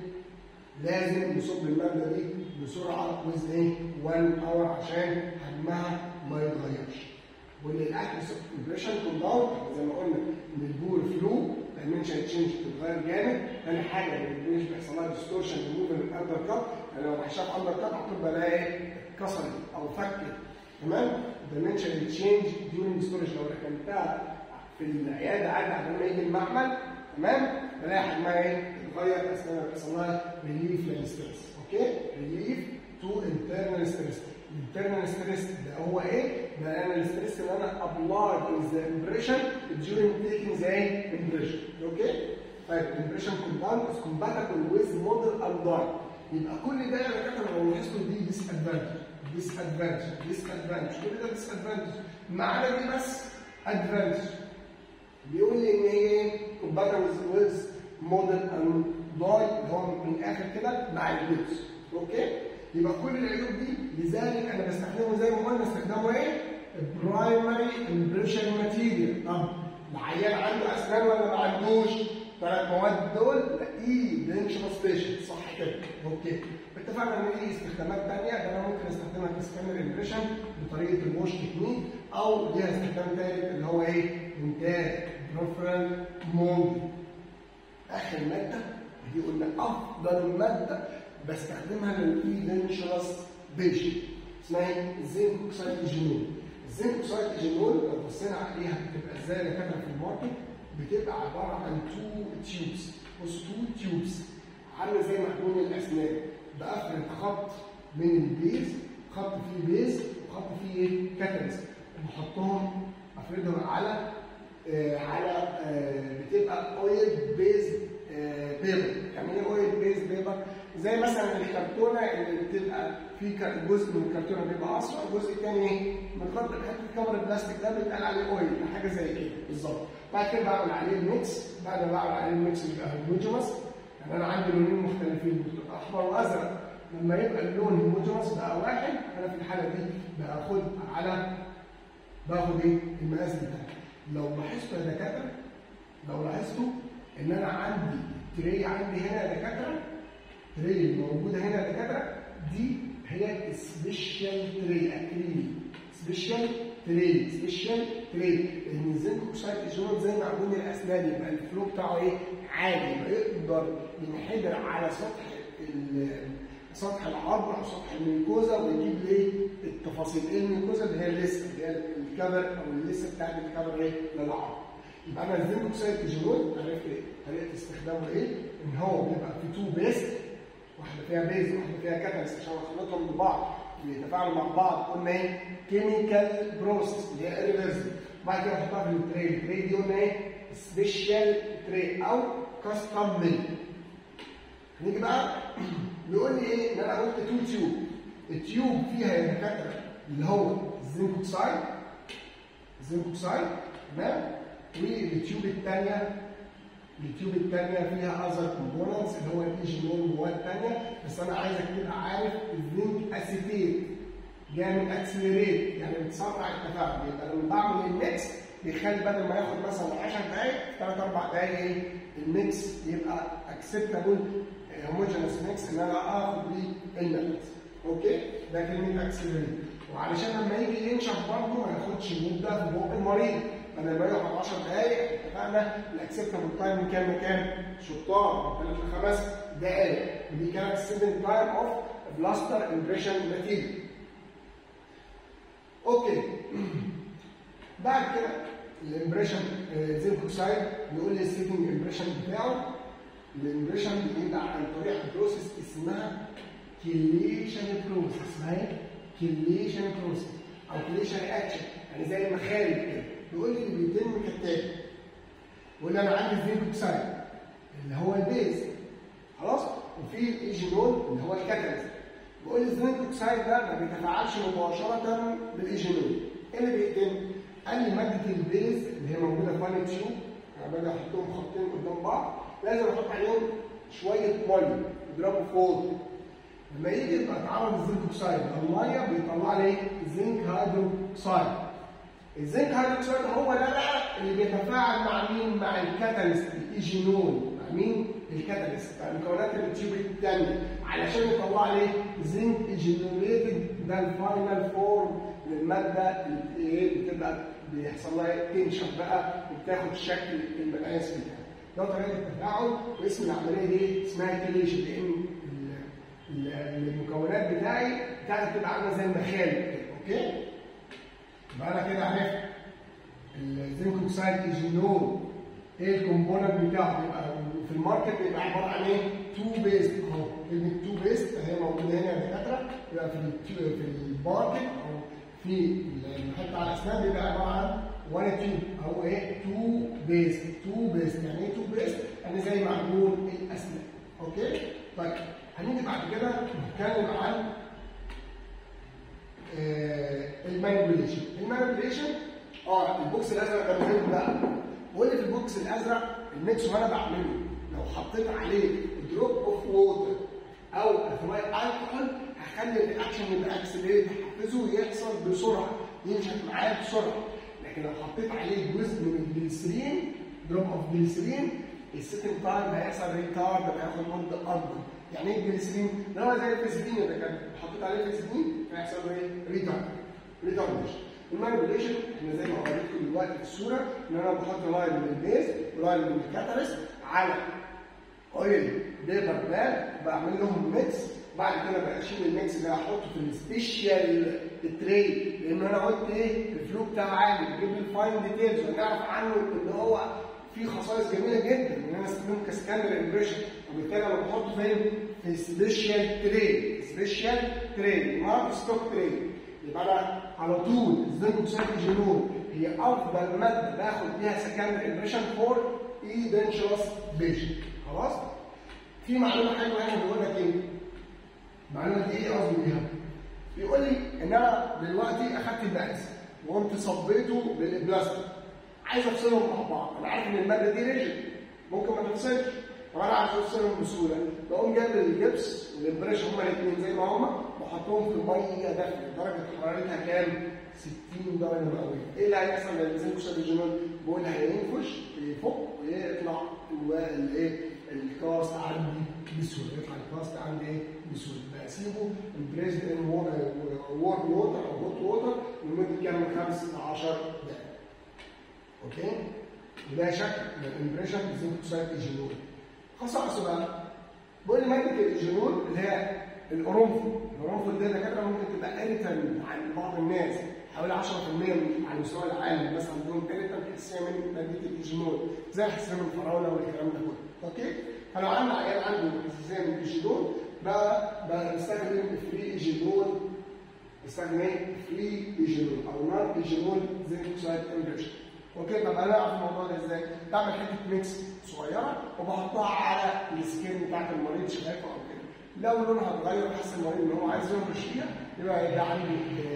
Speaker 1: لازم نصب الماده دي بسرعه ويز ايه 1 اور عشان حجمها ما يتغيرش واللي الاكتس امبريشن كومباوند زي ما قلنا ان البول فلو دايمنشن تشينج بتتغير جامد ثاني حاجه ان مش بيحصل لها ديستورشن ريموفل الاندر كاب يعني لو بحشاف اندر كاب هتبقى بلاقي ايه اتكسرت او فكت تمام دايمنشن تشينج ديورنج ستورج لو ركنتها في العياده عادي قبل ما يجي المعمل تمام بلاقي حجمها ايه اتغير اثناء ما بيحصل لها ريليف للستريس اوكي ريليف تو انترنال ستريس الانترنال ستريس ده هو ايه؟ ده انا الستريس اللي انا ابلاي از ذا امبريشن during taking the impression اوكي؟ طيب الامبريشن كومباوند از compatible with model and die يبقى كل ده يا دكاتره لو لاحظتوا دي ديس ادفانتج ديس ادفانتج ديس ادفانتج كل ده ديس ادفانتج ما عدا دي بس ادفانتج بيقول لي ان هي compatible with model and die اللي هو من الاخر كده مع البيتس اوكي؟ يبقى كل العيوب دي لذلك انا بستخدمه زي ما قلنا استخدامه ايه؟ برايمري امبريشن ماتيريال طب العيان عنده اسنان ولا ما عندوش؟ ثلاث مواد دول اي دينشرس بيشنت صح كده اوكي اتفقنا ان في استخدامات ثانيه ده انا ممكن استخدمها في سكانر امبريشن بطريقه الوش تكنيك او ليها استخدام ثالث اللي هو ايه؟ انتاج بروفرال مولد اخر ماده دي قلنا افضل ماده بستخدمها للاي دينشرس بيشنت اسمها ايه؟ الزنك اوكسيد ايجينول الزنك اوكسيد ايجينول لو بصينا عليها بتبقى ازاي اللي كاتبه في الماركت بتبقى عباره عن تو تيوبس بص تو تيوبس عامله زي معجون الاسنان بقفل خط من البيز خط فيه بيز وخط فيه ايه؟ كاتاليست بحطهم افردهم على آه على آه بتبقى اويل بيز آه بيبر يعني ايه اويل بيز بيبر؟ زي مثلا الكرتونه اللي بتبقى في جزء من الكرتونه بيبقى اصفر جزء تاني ايه؟ من خط حته كفر البلاستيك ده بيتقال عليه اويل حاجه زي كده بالظبط بعد كده بعمل عليه الميكس بعد ما بعمل عليه الميكس بيبقى هوموجينوس يعني انا عندي لونين مختلفين بتبقى احمر وازرق لما يبقى اللون هوموجينوس بقى واحد انا في الحاله دي باخد على باخد ايه؟ المقاس بتاعي لو لاحظتوا يا دكاتره لو لاحظتوا ان انا عندي تري عندي هنا يا دكاتره تري موجوده هنا يا دكاتره دي هي سبيشال تري اكريلي سبيشال تري سبيشال تري لان الزنك اوكسيد ايجونول زي معجون الاسنان يبقى الفلو بتاعه ايه عالي يبقى يقدر ينحدر على سطح سطح العظم او سطح الميكوزا ويجيب لي التفاصيل ايه الميكوزا اللي هي اللسه اللي هي الكفر او اللسه بتاعت الكفر ايه للعظم يبقى انا الزنك اوكسيد ايجونول عرفت ايه طريقه استخدامه ايه ان هو بيبقى في تو بيست واحده فيها بيز واحده فيها كاتاليست عشان اخلطهم ببعض بيتفاعلوا مع بعض قلنا ايه كيميكال بروسيس اللي هي ريفرسبل بعد كده احطها في التري التري دي قلنا ايه سبيشال تري او كاستم ميل نيجي بقى بيقول لي ايه ان انا قلت تو تيوب التيوب فيها يا دكاتره اللي هو الزنك اوكسايد الزنك اوكسايد تمام والتيوب الثانيه التيوب الثانيه فيها اذر كومبوننتس اللي هو الايجينول مواد ثانيه بس انا عايزك تبقى عارف الزنك اسيتيت جاي من اكسلريت يعني بتسرع التفاعل يبقى لما بعمل الميكس بيخلي بدل ما ياخد مثلا 10 دقائق 3 4 دقائق ايه الميكس يبقى اكسبتابل هوموجينوس ميكس ان انا اخد بيه الميكس اوكي ده كلمه اكسلريت وعلشان لما يجي ينشف برضه ما ياخدش مده في بق المريض بدل ما يقعد 10 دقائق اتفقنا الاكسبتابل تايم من كام لكام؟ شطار من 3 ل 5 دقائق ودي كانت السيفنج تايم اوف بلاستر امبريشن ماتيريال اوكي بعد كده الامبريشن زنك اوكسايد بيقول لي السيتنج امبريشن بتاعه الامبريشن بيبقى عن طريق بروسيس اسمها كيليشن بروسيس اسمها ايه؟ كيليشن بروسيس او كيليشن اكشن يعني زي المخارج كده بيقول لي اللي بيتم كالتالي بيقول لي انا عندي الزنك اوكسايد اللي هو البيز خلاص وفي الايجينول اللي هو الكاتاليست بيقول لي الزنك اوكسايد ده ما بيتفاعلش مباشره بالايجينول ايه اللي بيتم؟ قال لي ماده البيز اللي هي موجوده في وان تيوب انا باجي احطهم خطين قدام بعض لازم احط عليهم شويه ميه يضربوا فوق لما يجي يبقى اتعرض الزنك اوكسايد الميه بيطلع لي زنك هيدروكسايد الزنك هيدروكسايد هو ده بقى اللي بيتفاعل مع مين؟ مع الكاتاليست الايجينول مع مين؟ الكاتاليست بتاع مكونات التيوب الثانيه علشان يطلع لي زنك ايجينوليتد ده الفاينل فورم للماده اللي بتبقى بيحصل لها تنشف بقى وبتاخد شكل المقاس بتاعها. ده طريقه التفاعل واسم العمليه دي اسمها كليشن لان المكونات بتاعي بتاعتي بتبقى عامله زي المخالب كده اوكي؟ يبقى انا كده عرفت الزنك اوكسايد ايجينول ايه الكومبوننت بتاعه بيبقى في الماركت بيبقى عباره عن ايه؟ تو بيست اهو كلمه تو بيست هي موجوده هنا يا دكاتره يبقى في في الماركت او في المحل بتاع الاسنان بيبقى عباره عن وان تيوب او ايه؟ تو بيست تو بيست يعني ايه تو بيست؟ يعني زي معجون الاسنان اوكي؟ طيب هنيجي بعد كده نتكلم عن آه المانيبيوليشن المانيبيوليشن اه البوكس الازرق ده مهم بقى بقول لي في البوكس الازرق الميكس وانا بعمله لو حطيت عليه دروب اوف ووتر او اثناء الكحول هخلي الاكشن يبقى اكسلريت احفزه يحصل بسرعه ينشف معايا بسرعه لكن لو حطيت عليه جزء من الجليسرين دروب اوف جليسرين السيتنج تايم هيحصل ريتارد هياخد مده اكبر يعني ايه الجليسرين؟ لو انا زي الفيسبين اللي كان حطيت عليه الفيسبين هيحصل له ايه؟ ريتارد ريتارديشن المانيبيوليشن احنا زي ما وريتكم دلوقتي في الصوره ان انا بحط لاين من البيز ولاين من الكاتاليست على اويل بيبر باد بعمل لهم ميكس بعد كده بشيل الميكس ده احطه في السبيشال تري لان انا قلت ايه الفلو بتاعه عالي بيجيب لي الفاين ديتيلز ونعرف عنه ان هو في خصائص جميله جدا ان انا استخدمه كسكانر امبريشن وبالتالي انا بحطه فين؟ في سبيشال تري سبيشال تري نوت ستوك تري يبقى انا على طول الزنكوكسيد الجنون هي افضل ماده باخد بيها سكندري امبريشن فور اي دنشرس بيشن خلاص في معلومه حلوه هنا بيقول لك ايه المعلومه دي ايه قصدي بيها بيقول لي ان انا دلوقتي اخدت المقاس وقمت صبيته بالبلاستيك عايز افصلهم مع بعض انا عارف ان الماده دي ريجن ممكن ما تفصلش طب انا عايز افصلهم بسهوله بقوم جايب الجبس والامبريشن هما الاثنين زي ما هما بحطهم في ميه دافيه درجه حرارتها كام؟ 60 درجه مئويه ايه اللي هيحصل للزنك سيرجينول؟ بقول هينفش يفك ويطلع جواه الايه؟ الكاست عندي بسهوله يطلع الكاست عندي ايه؟ بسهوله بسيبه امبريزد ان وورم ووتر او هوت ووتر لمده كام من 5 ل 10 دقائق اوكي؟ وده شكل من الامبريشن زنك سيرجينول خصائصه بقى بقول لي ماده الجنون اللي هي القرنفل القرنفل ده دكاتره ممكن تبقى اريتن عند بعض الناس حوالي 10% من على مستوى العالم مثلا عندهم اريتن حساسيه من ماده الجنون زي الحساسيه من الفراوله والكلام ده كله اوكي فلو عندي عيال عنده حساسيه من الجنون بقى بستخدم فري جنون بستخدم ايه؟ فري جنون او نون جنون زنكوسايد امبريشن اوكي طب انا اعرف الموضوع ده ازاي؟ بعمل حته ميكس صغيره وبحطها على السكين بتاعت المريض شفافه او كده. لو لونها اتغير حاسس المريض ان هو عايز لون رشيقه يبقى ده عندي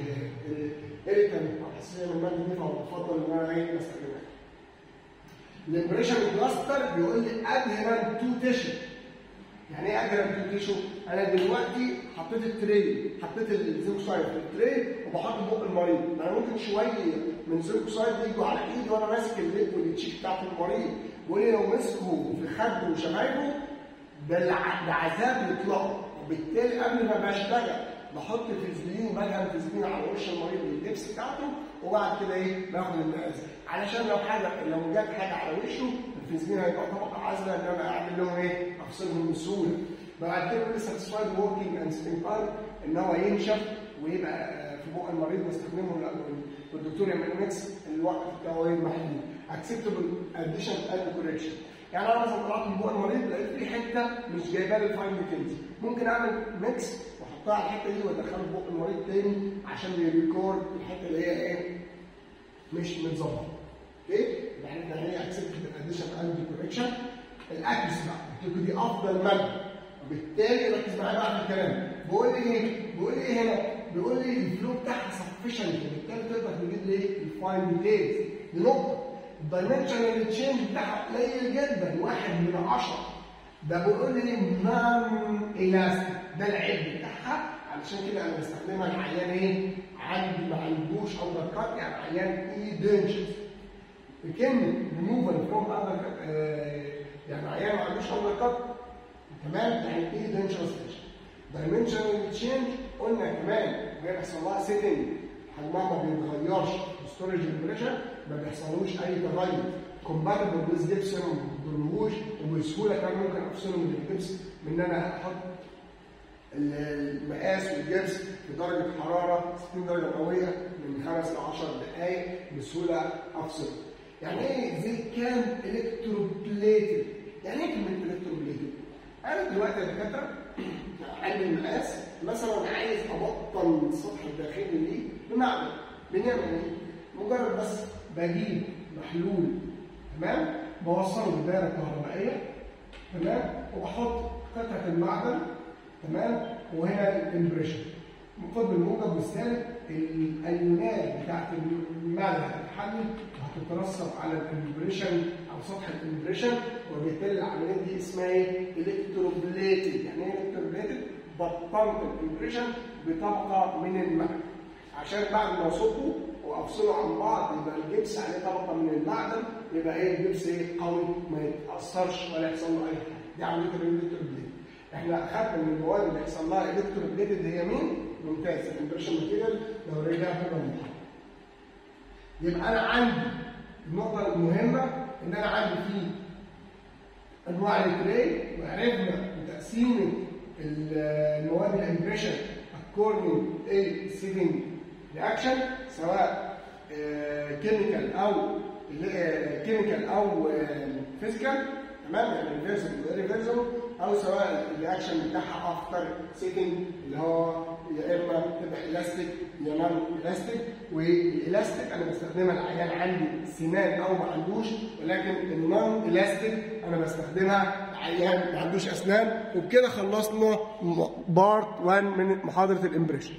Speaker 1: اريتن او حساسيه من الماده دي فبفضل ان انا ايه استخدمها. الامبريشن بلاستر بيقول لي ادهرنت تو تيشو. يعني ايه ادهرنت تو تيشو؟ انا دلوقتي حطيت التري حطيت الزنكوسايد في التري وبحط بق المريض انا ممكن شويه من زنكوسايد يجوا على ايدي وانا ماسك الليب والتشيك بتاعت المريض بيقول لي لو مسكوا في خده وشمايفه ده الع- ده عذاب يطلعوا وبالتالي قبل ما بشتغل بحط فيزلين بدهن فيزلين على وش المريض باللبس بتاعته وبعد كده ايه باخد المقاس علشان لو حاجه لو جت حاجه على وشه الفيزلين هيبقى طبقه عازله ان انا اعمل لهم ايه؟ افصلهم بسهوله بعد كده لسه ساتسفايد وركينج اند ستينج ان هو ينشف ويبقى في بق المريض واستخدمه والدكتور يعمل ميكس الوقت بتاعه ايه محدود اكسبتبل اديشن اند كوريكشن يعني انا مثلا طلعت من بق المريض لقيت في حته مش جايبه لي الفاين ديتيلز ممكن اعمل ميكس واحطها على الحته دي وادخلها في بق المريض تاني عشان يريكورد الحته اللي هي ايه مش متظبطه اوكي يعني ده هي اكسبتبل اديشن اند كوريكشن الاكس بقى بتبقى دي افضل ماده وبالتالي ركز معايا بقى في الكلام بيقول لي ايه؟ بيقول لي ايه هنا؟ بيقول لي الفلو بتاعها سفشنت وبالتالي تقدر تجيب لي ايه؟ الفاين ديتيلز دي نقطه الدايمنشنال تشينج بتاعها قليل جدا واحد من عشرة ده بيقول لي نون الاستيك ده العيب بتاعها علشان كده انا بستخدمها العيان ايه؟ عندي ما عندوش اندر كات يعني عيان اي دينجرز كلمه ريموفال فروم اندر يعني عيان ما عندوش اندر كات تمام يعني ايه دينجرس دايمنشنال تشينج قلنا كمان وهي بيحصل لها سيتنج حجمها ما بيتغيرش ستورج امبريشن ما بيحصلوش اي تغير كومباتبل ويز جيبسون ما بيضرهوش وبسهوله كمان ممكن افصله من الجبس من ان انا احط المقاس والجبس في درجه حراره 60 درجه مئويه من 5 ل 10 دقائق بسهوله افصله. يعني ايه زي كان الكتروبليتد؟ يعني ايه كلمه الكتروبليتد؟ انا دلوقتي يا دكاتره عندي المقاس مثلا عايز ابطل السطح الداخلي ليه بمعنى بنعمل ايه؟ مجرد بس بجيب محلول تمام بوصله بالدائره الكهربائيه تمام وبحط قطعه المعدن تمام وهنا الامبريشن القطب الموجب والسالب الايونات بتاعت المعدن هتتحلل وهتترسب على الامبريشن او سطح الامبريشن وبالتالي العمليات دي اسمها ايه؟ الكتروبليتد يعني ايه الكتروبليتد؟ بطنت الامبريشن بطبقه من المعدن عشان بعد ما اصبه وافصله عن بعض يبقى الجبس عليه طبقه من المعدن يبقى ايه الجبس ايه قوي ما يتاثرش ولا يحصل له اي حاجه دي عمليه الالكتروبليد احنا اخذنا من المواد اللي يحصل لها الكتروبليد هي مين؟ ممتاز الامبريشن ماتيريال لو رجعت لها يبقى انا عندي النقطه المهمه ان انا عندي في انواع الكري وعرفنا تقسيمه المواد الامبريشن according a setting reaction سواء كيميكال او كيميكال او فيزيكال تمام يعني ريفرسبل ريفرسبل او سواء الرياكشن بتاعها افتر سيتنج اللي هو يا اما تبقى الاستيك يا نون الاستيك والالاستيك انا بستخدمها العيان عندي سنان او ما عندوش ولكن النون الاستيك انا بستخدمها عيان ما عندوش اسنان وبكده خلصنا بارت 1 من محاضره الامبريشن